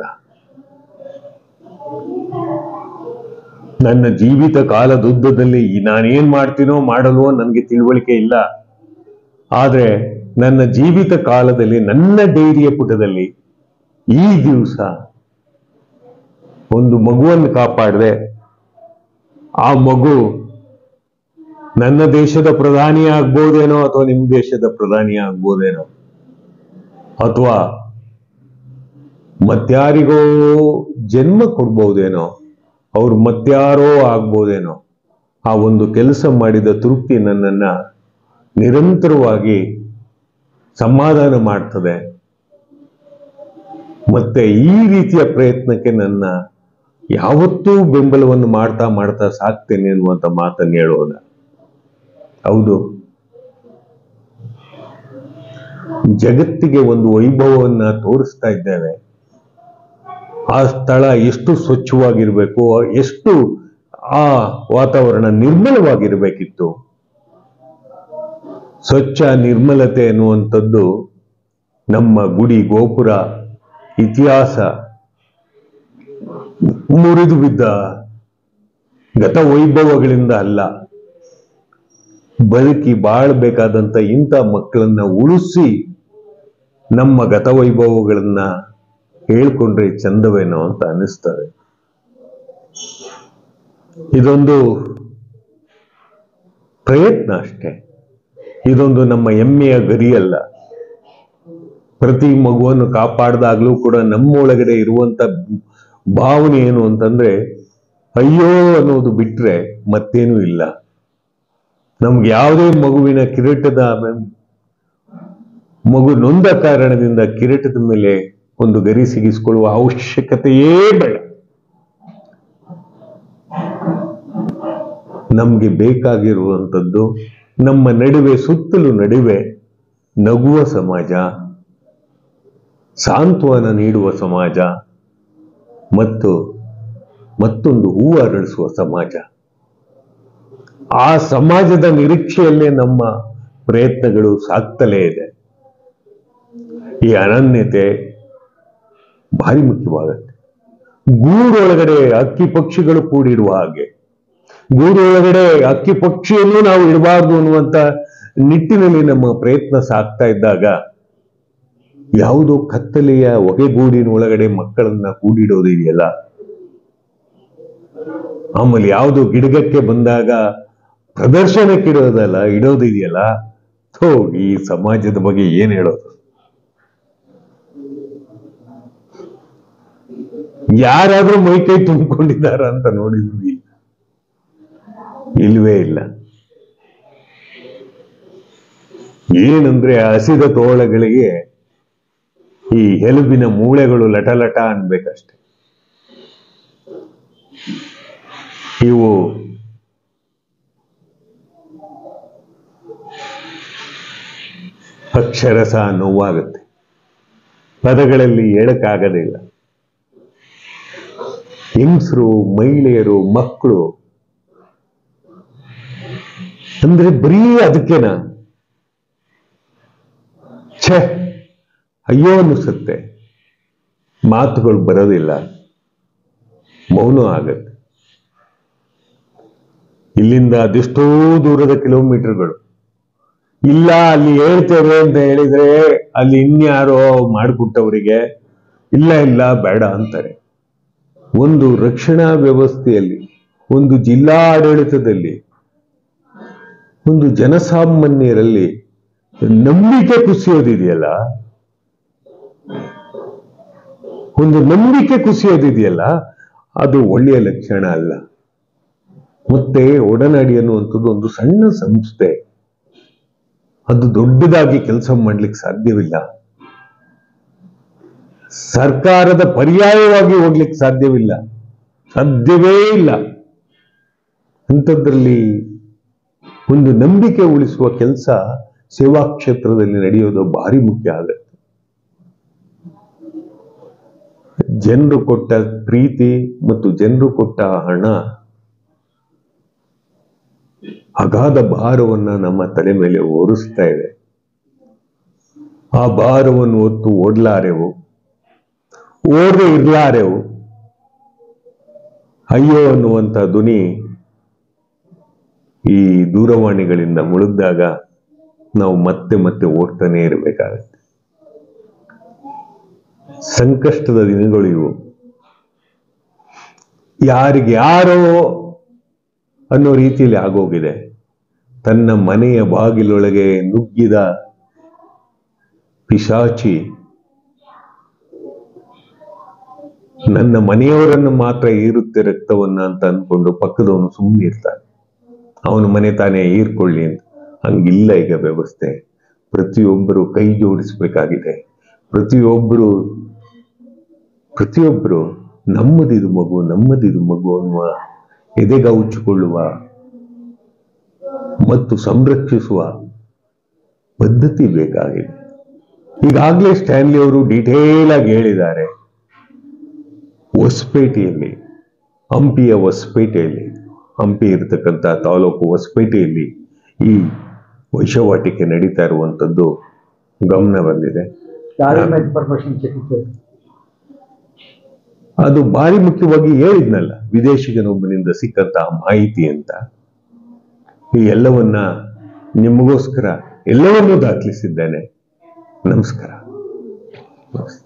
ನನ್ನ ಜೀವಿತ ಕಾಲದುದ್ದದಲ್ಲಿ ನಾನೇನ್ ಮಾಡ್ತೀನೋ ಮಾಡಲ್ವೋ ನನಗೆ ತಿಳುವಳಿಕೆ ಇಲ್ಲ ಆದ್ರೆ ನನ್ನ ಜೀವಿತ ಕಾಲದಲ್ಲಿ ನನ್ನ ಡೈರಿಯ ಪುಟದಲ್ಲಿ ಈ ದಿವಸ ಒಂದು ಮಗುವನ್ನು ಕಾಪಾಡಿದೆ ಆ ಮಗು ನನ್ನ ದೇಶದ ಪ್ರಧಾನಿ ಆಗ್ಬೋದೇನೋ ಅಥವಾ ನಿಮ್ಮ ದೇಶದ ಪ್ರಧಾನಿ ಆಗ್ಬೋದೇನೋ ಅಥವಾ ಮತ್ಯಾರಿಗೋ ಜನ್ಮ ಕೊಡ್ಬೋದೇನೋ ಅವ್ರು ಮತ್ಯಾರೋ ಆಗ್ಬೋದೇನೋ ಆ ಒಂದು ಕೆಲಸ ಮಾಡಿದ ತೃಪ್ತಿ ನನ್ನನ್ನ ನಿರಂತರವಾಗಿ ಸಮಾಧಾನ ಮಾಡ್ತದೆ ಮತ್ತೆ ಈ ರೀತಿಯ ಪ್ರಯತ್ನಕ್ಕೆ ನನ್ನ ಯಾವತ್ತೂ ಬೆಂಬಲವನ್ನು ಮಾಡ್ತಾ ಮಾಡ್ತಾ ಸಾಕ್ತೇನೆ ಅನ್ನುವಂತ ಮಾತನ್ನು ಹೇಳೋದ ಹೌದು ಜಗತ್ತಿಗೆ ಒಂದು ವೈಭವವನ್ನ ತೋರಿಸ್ತಾ ಇದ್ದೇವೆ ಆ ಸ್ಥಳ ಎಷ್ಟು ಸ್ವಚ್ಛವಾಗಿರ್ಬೇಕು ಎಷ್ಟು ಆ ವಾತಾವರಣ ನಿರ್ಮಲವಾಗಿರ್ಬೇಕಿತ್ತು ಸ್ವಚ್ಛ ನಿರ್ಮಲತೆ ಅನ್ನುವಂಥದ್ದು ನಮ್ಮ ಗುಡಿ ಗೋಪುರ ಇತಿಹಾಸ ಮುರಿದು ಬಿದ್ದ ಗತ ವೈಭವಗಳಿಂದ ಅಲ್ಲ ಬದುಕಿ ಬಾಳ್ಬೇಕಾದಂತ ಇಂಥ ಮಕ್ಕಳನ್ನ ಉಳಿಸಿ ನಮ್ಮ ಗತ ವೈಭವಗಳನ್ನ ಹೇಳ್ಕೊಂಡ್ರೆ ಚಂದವೇನೋ ಅಂತ ಅನಿಸ್ತದೆ ಇದೊಂದು ಪ್ರಯತ್ನ ಅಷ್ಟೇ ಇದೊಂದು ನಮ್ಮ ಹೆಮ್ಮೆಯ ಗರಿಯಲ್ಲ ಪ್ರತಿ ಮಗುವನ್ನು ಕಾಪಾಡಿದಾಗ್ಲೂ ಕೂಡ ನಮ್ಮೊಳಗಡೆ ಇರುವಂತ ಭಾವನೆ ಏನು ಅಂತಂದ್ರೆ ಅಯ್ಯೋ ಅನ್ನೋದು ಬಿಟ್ರೆ ಮತ್ತೇನೂ ಇಲ್ಲ ನಮ್ಗೆ ಯಾವುದೇ ಮಗುವಿನ ಕಿರೀಟದ ಮೆ- ಮಗು ನೊಂದ ಕಾರಣದಿಂದ ಕಿರೀಟದ ಮೇಲೆ ಒಂದು ಗರಿ ಸಿಗಿಸಿಕೊಳ್ಳುವ ಅವಶ್ಯಕತೆಯೇ ಬೇಡ ನಮ್ಗೆ ಬೇಕಾಗಿರುವಂಥದ್ದು ನಮ್ಮ ನಡುವೆ ಸುತ್ತಲೂ ನಡುವೆ ನಗುವ ಸಮಾಜ ಸಾಂತ್ವನ ನೀಡುವ ಸಮಾಜ ಮತ್ತು ಮತ್ತೊಂದು ಹೂವು ಅರಳಿಸುವ ಸಮಾಜ ಆ ಸಮಾಜದ ನಿರೀಕ್ಷೆಯಲ್ಲೇ ನಮ್ಮ ಪ್ರಯತ್ನಗಳು ಸಾಗ್ತಲೇ ಇದೆ ಈ ಅನನ್ಯತೆ ಭಾರಿ ಮುಖ್ಯವಾಗುತ್ತೆ ಗೂಡೊಳಗಡೆ ಅಕ್ಕಿ ಪಕ್ಷಿಗಳು ಕೂಡಿರುವ ಹಾಗೆ ಗೂಡೊಳಗಡೆ ಅಕ್ಕಿ ಪಕ್ಷಿಯನ್ನು ನಾವು ಇಡಬಾರ್ದು ಅನ್ನುವಂತ ನಿಟ್ಟಿನಲ್ಲಿ ನಮ್ಮ ಪ್ರಯತ್ನ ಸಾಗ್ತಾ ಇದ್ದಾಗ ಯಾವುದೋ ಕತ್ತಲೆಯ ಹೊಗೆಗೂಡಿನ ಒಳಗಡೆ ಮಕ್ಕಳನ್ನ ಕೂಡಿಡೋದು ಇದೆಯಲ್ಲ ಆಮೇಲೆ ಯಾವುದೋ ಗಿಡಗಕ್ಕೆ ಬಂದಾಗ ಪ್ರದರ್ಶನಕ್ಕೆ ಇಡೋದಲ್ಲ ಇಡೋದಿದೆಯಲ್ಲ ಥೋ ಈ ಸಮಾಜದ ಬಗ್ಗೆ ಏನ್ ಹೇಳೋದು ಯಾರಾದ್ರೂ ಮೈಕೈ ತುಂಬಿಕೊಂಡಿದ್ದಾರ ಅಂತ ನೋಡಿದ್ವಿ ಇಲ್ವೇ ಇಲ್ಲ ಏನಂದ್ರೆ ಹಸಿದ ತೋಳಗಳಿಗೆ ಈ ಎಲುಬಿನ ಮೂಳೆಗಳು ಲಟ ಲಟ ಅನ್ಬೇಕಷ್ಟೆ ಇವು ಅಕ್ಷರಸ ನೋವಾಗುತ್ತೆ ಪದಗಳಲ್ಲಿ ಹೇಳಕ್ಕಾಗದಿಲ್ಲ ಹೆಂಗಸರು ಮಹಿಳೆಯರು ಮಕ್ಕಳು ಅಂದ್ರೆ ಬರೀ ಅದಕ್ಕೆನಾ ಛೆ ಅಯ್ಯೋ ಅನ್ನಿಸುತ್ತೆ ಮಾತುಗಳು ಬರೋದಿಲ್ಲ ಮೌನ ಆಗತ್ತೆ ಇಲ್ಲಿಂದ ಅದೆಷ್ಟೋ ದೂರದ ಕಿಲೋಮೀಟರ್ಗಳು ಇಲ್ಲ ಅಲ್ಲಿ ಹೇಳ್ತೇವೆ ಅಂತ ಹೇಳಿದ್ರೆ ಅಲ್ಲಿ ಇನ್ಯಾರೋ ಮಾಡಿಕೊಟ್ಟವರಿಗೆ ಇಲ್ಲ ಇಲ್ಲ ಬೇಡ ಅಂತಾರೆ ಒಂದು ರಕ್ಷಣಾ ವ್ಯವಸ್ಥೆಯಲ್ಲಿ ಒಂದು ಜಿಲ್ಲಾ ಆಡಳಿತದಲ್ಲಿ ಒಂದು ಜನಸಾಮಾನ್ಯರಲ್ಲಿ ನಂಬಿಕೆ ಕುಸಿಯೋದಿದೆಯಲ್ಲ ಒಂದು ನಂಬಿಕೆ ಕುಸಿಯೋದಿದೆಯಲ್ಲ ಅದು ಒಳ್ಳೆಯ ಲಕ್ಷಣ ಅಲ್ಲ ಮತ್ತೆ ಒಡನಾಡಿ ಅನ್ನುವಂಥದ್ದು ಒಂದು ಸಣ್ಣ ಸಂಸ್ಥೆ ಅದು ದೊಡ್ಡದಾಗಿ ಕೆಲಸ ಮಾಡ್ಲಿಕ್ಕೆ ಸಾಧ್ಯವಿಲ್ಲ ಸರ್ಕಾರದ ಪರ್ಯಾಯವಾಗಿ ಹೋಗ್ಲಿಕ್ಕೆ ಸಾಧ್ಯವಿಲ್ಲ ಸಾಧ್ಯವೇ ಇಲ್ಲ ಅಂಥದ್ರಲ್ಲಿ ಒಂದು ನಂಬಿಕೆ ಉಳಿಸುವ ಕೆಲಸ ಸೇವಾ ಕ್ಷೇತ್ರದಲ್ಲಿ ನಡೆಯೋದು ಭಾರಿ ಮುಖ್ಯ ಆಗುತ್ತೆ ಜನರು ಕೊಟ್ಟ ಪ್ರೀತಿ ಮತ್ತು ಜನರು ಕೊಟ್ಟ ಹಣ ಅಗಾಧ ಭಾರವನ್ನ ನಮ್ಮ ತಲೆ ಮೇಲೆ ಹೊರಿಸ್ತಾ ಇದೆ ಆ ಭಾರವನ್ನು ಹೊತ್ತು ಓಡ್ಲಾರೆವು ಓಡದೆ ಇರ್ಲಾರೆವು ಅಯ್ಯೋ ಅನ್ನುವಂಥ ಧ್ವನಿ ಈ ದೂರವಾಣಿಗಳಿಂದ ಮುಳುಗ್ದಾಗ ನಾವು ಮತ್ತೆ ಮತ್ತೆ ಓಡ್ತಾನೆ ಇರಬೇಕಾಗತ್ತೆ ಸಂಕಷ್ಟದ ದಿನಗಳು ಇವು ಯಾರಿಗೆ ಯಾರೋ ಅನ್ನೋ ರೀತಿಯಲ್ಲಿ ಆಗೋಗಿದೆ ತನ್ನ ಮನೆಯ ಬಾಗಿಲೊಳಗೆ ನುಗ್ಗಿದ ಪಿಶಾಚಿ ನನ್ನ ಮನೆಯವರನ್ನು ಮಾತ್ರ ಈರುತ್ತೆ ರಕ್ತವನ್ನ ಅಂತ ಅನ್ಕೊಂಡು ಪಕ್ಕದವನು ಸುಮ್ಮನೆ ಇರ್ತಾನೆ ಅವನ ಮನೆ ತಾನೇ ಹೀರ್ಕೊಳ್ಳಿ ಅಂತ ಹಂಗಿಲ್ಲ ಈಗ ವ್ಯವಸ್ಥೆ ಪ್ರತಿಯೊಬ್ಬರು ಕೈ ಜೋಡಿಸ್ಬೇಕಾಗಿದೆ ಪ್ರತಿಯೊಬ್ಬರು ಪ್ರತಿಯೊಬ್ಬರು ನಮ್ಮದಿದು ಮಗು ನಮ್ಮದಿದು ಮಗು ಅನ್ನುವ ಎದೆಗೌಚಿಕೊಳ್ಳುವ ಮತ್ತು ಸಂರಕ್ಷಿಸುವ ಪದ್ಧತಿ ಬೇಕಾಗಿದೆ ಈಗಾಗಲೇ ಸ್ಟ್ಯಾನ್ಲಿ ಅವರು ಡಿಟೇಲ್ ಆಗಿ ಹೇಳಿದ್ದಾರೆ ಹೊಸಪೇಟೆಯಲ್ಲಿ ಹಂಪಿಯ ಹೊಸಪೇಟೆಯಲ್ಲಿ ಹಂಪಿ ಇರತಕ್ಕಂಥ ತಾಲೂಕು ಹೊಸಪೇಟೆಯಲ್ಲಿ ಈ ವೈಶವಾಟಿಕೆ ನಡೀತಾ ಇರುವಂಥದ್ದು ಗಮನ ಬಂದಿದೆ ಯಾರಿಂದ ಇನ್ಫಾರ್ಮೇಶನ್ ಸಿಕ್ಕಿತ್ತು ಅದು ಭಾರಿ ಮುಖ್ಯವಾಗಿ ಹೇಳಿದ್ನಲ್ಲ ವಿದೇಶಿಗನೊಬ್ಬನಿಂದ ಸಿಕ್ಕಂತಹ ಮಾಹಿತಿ ಅಂತ ಈ ಎಲ್ಲವನ್ನ ನಿಮಗೋಸ್ಕರ ಎಲ್ಲವನ್ನೂ ದಾಖಲಿಸಿದ್ದೇನೆ ನಮಸ್ಕಾರ ನಮಸ್ತೆ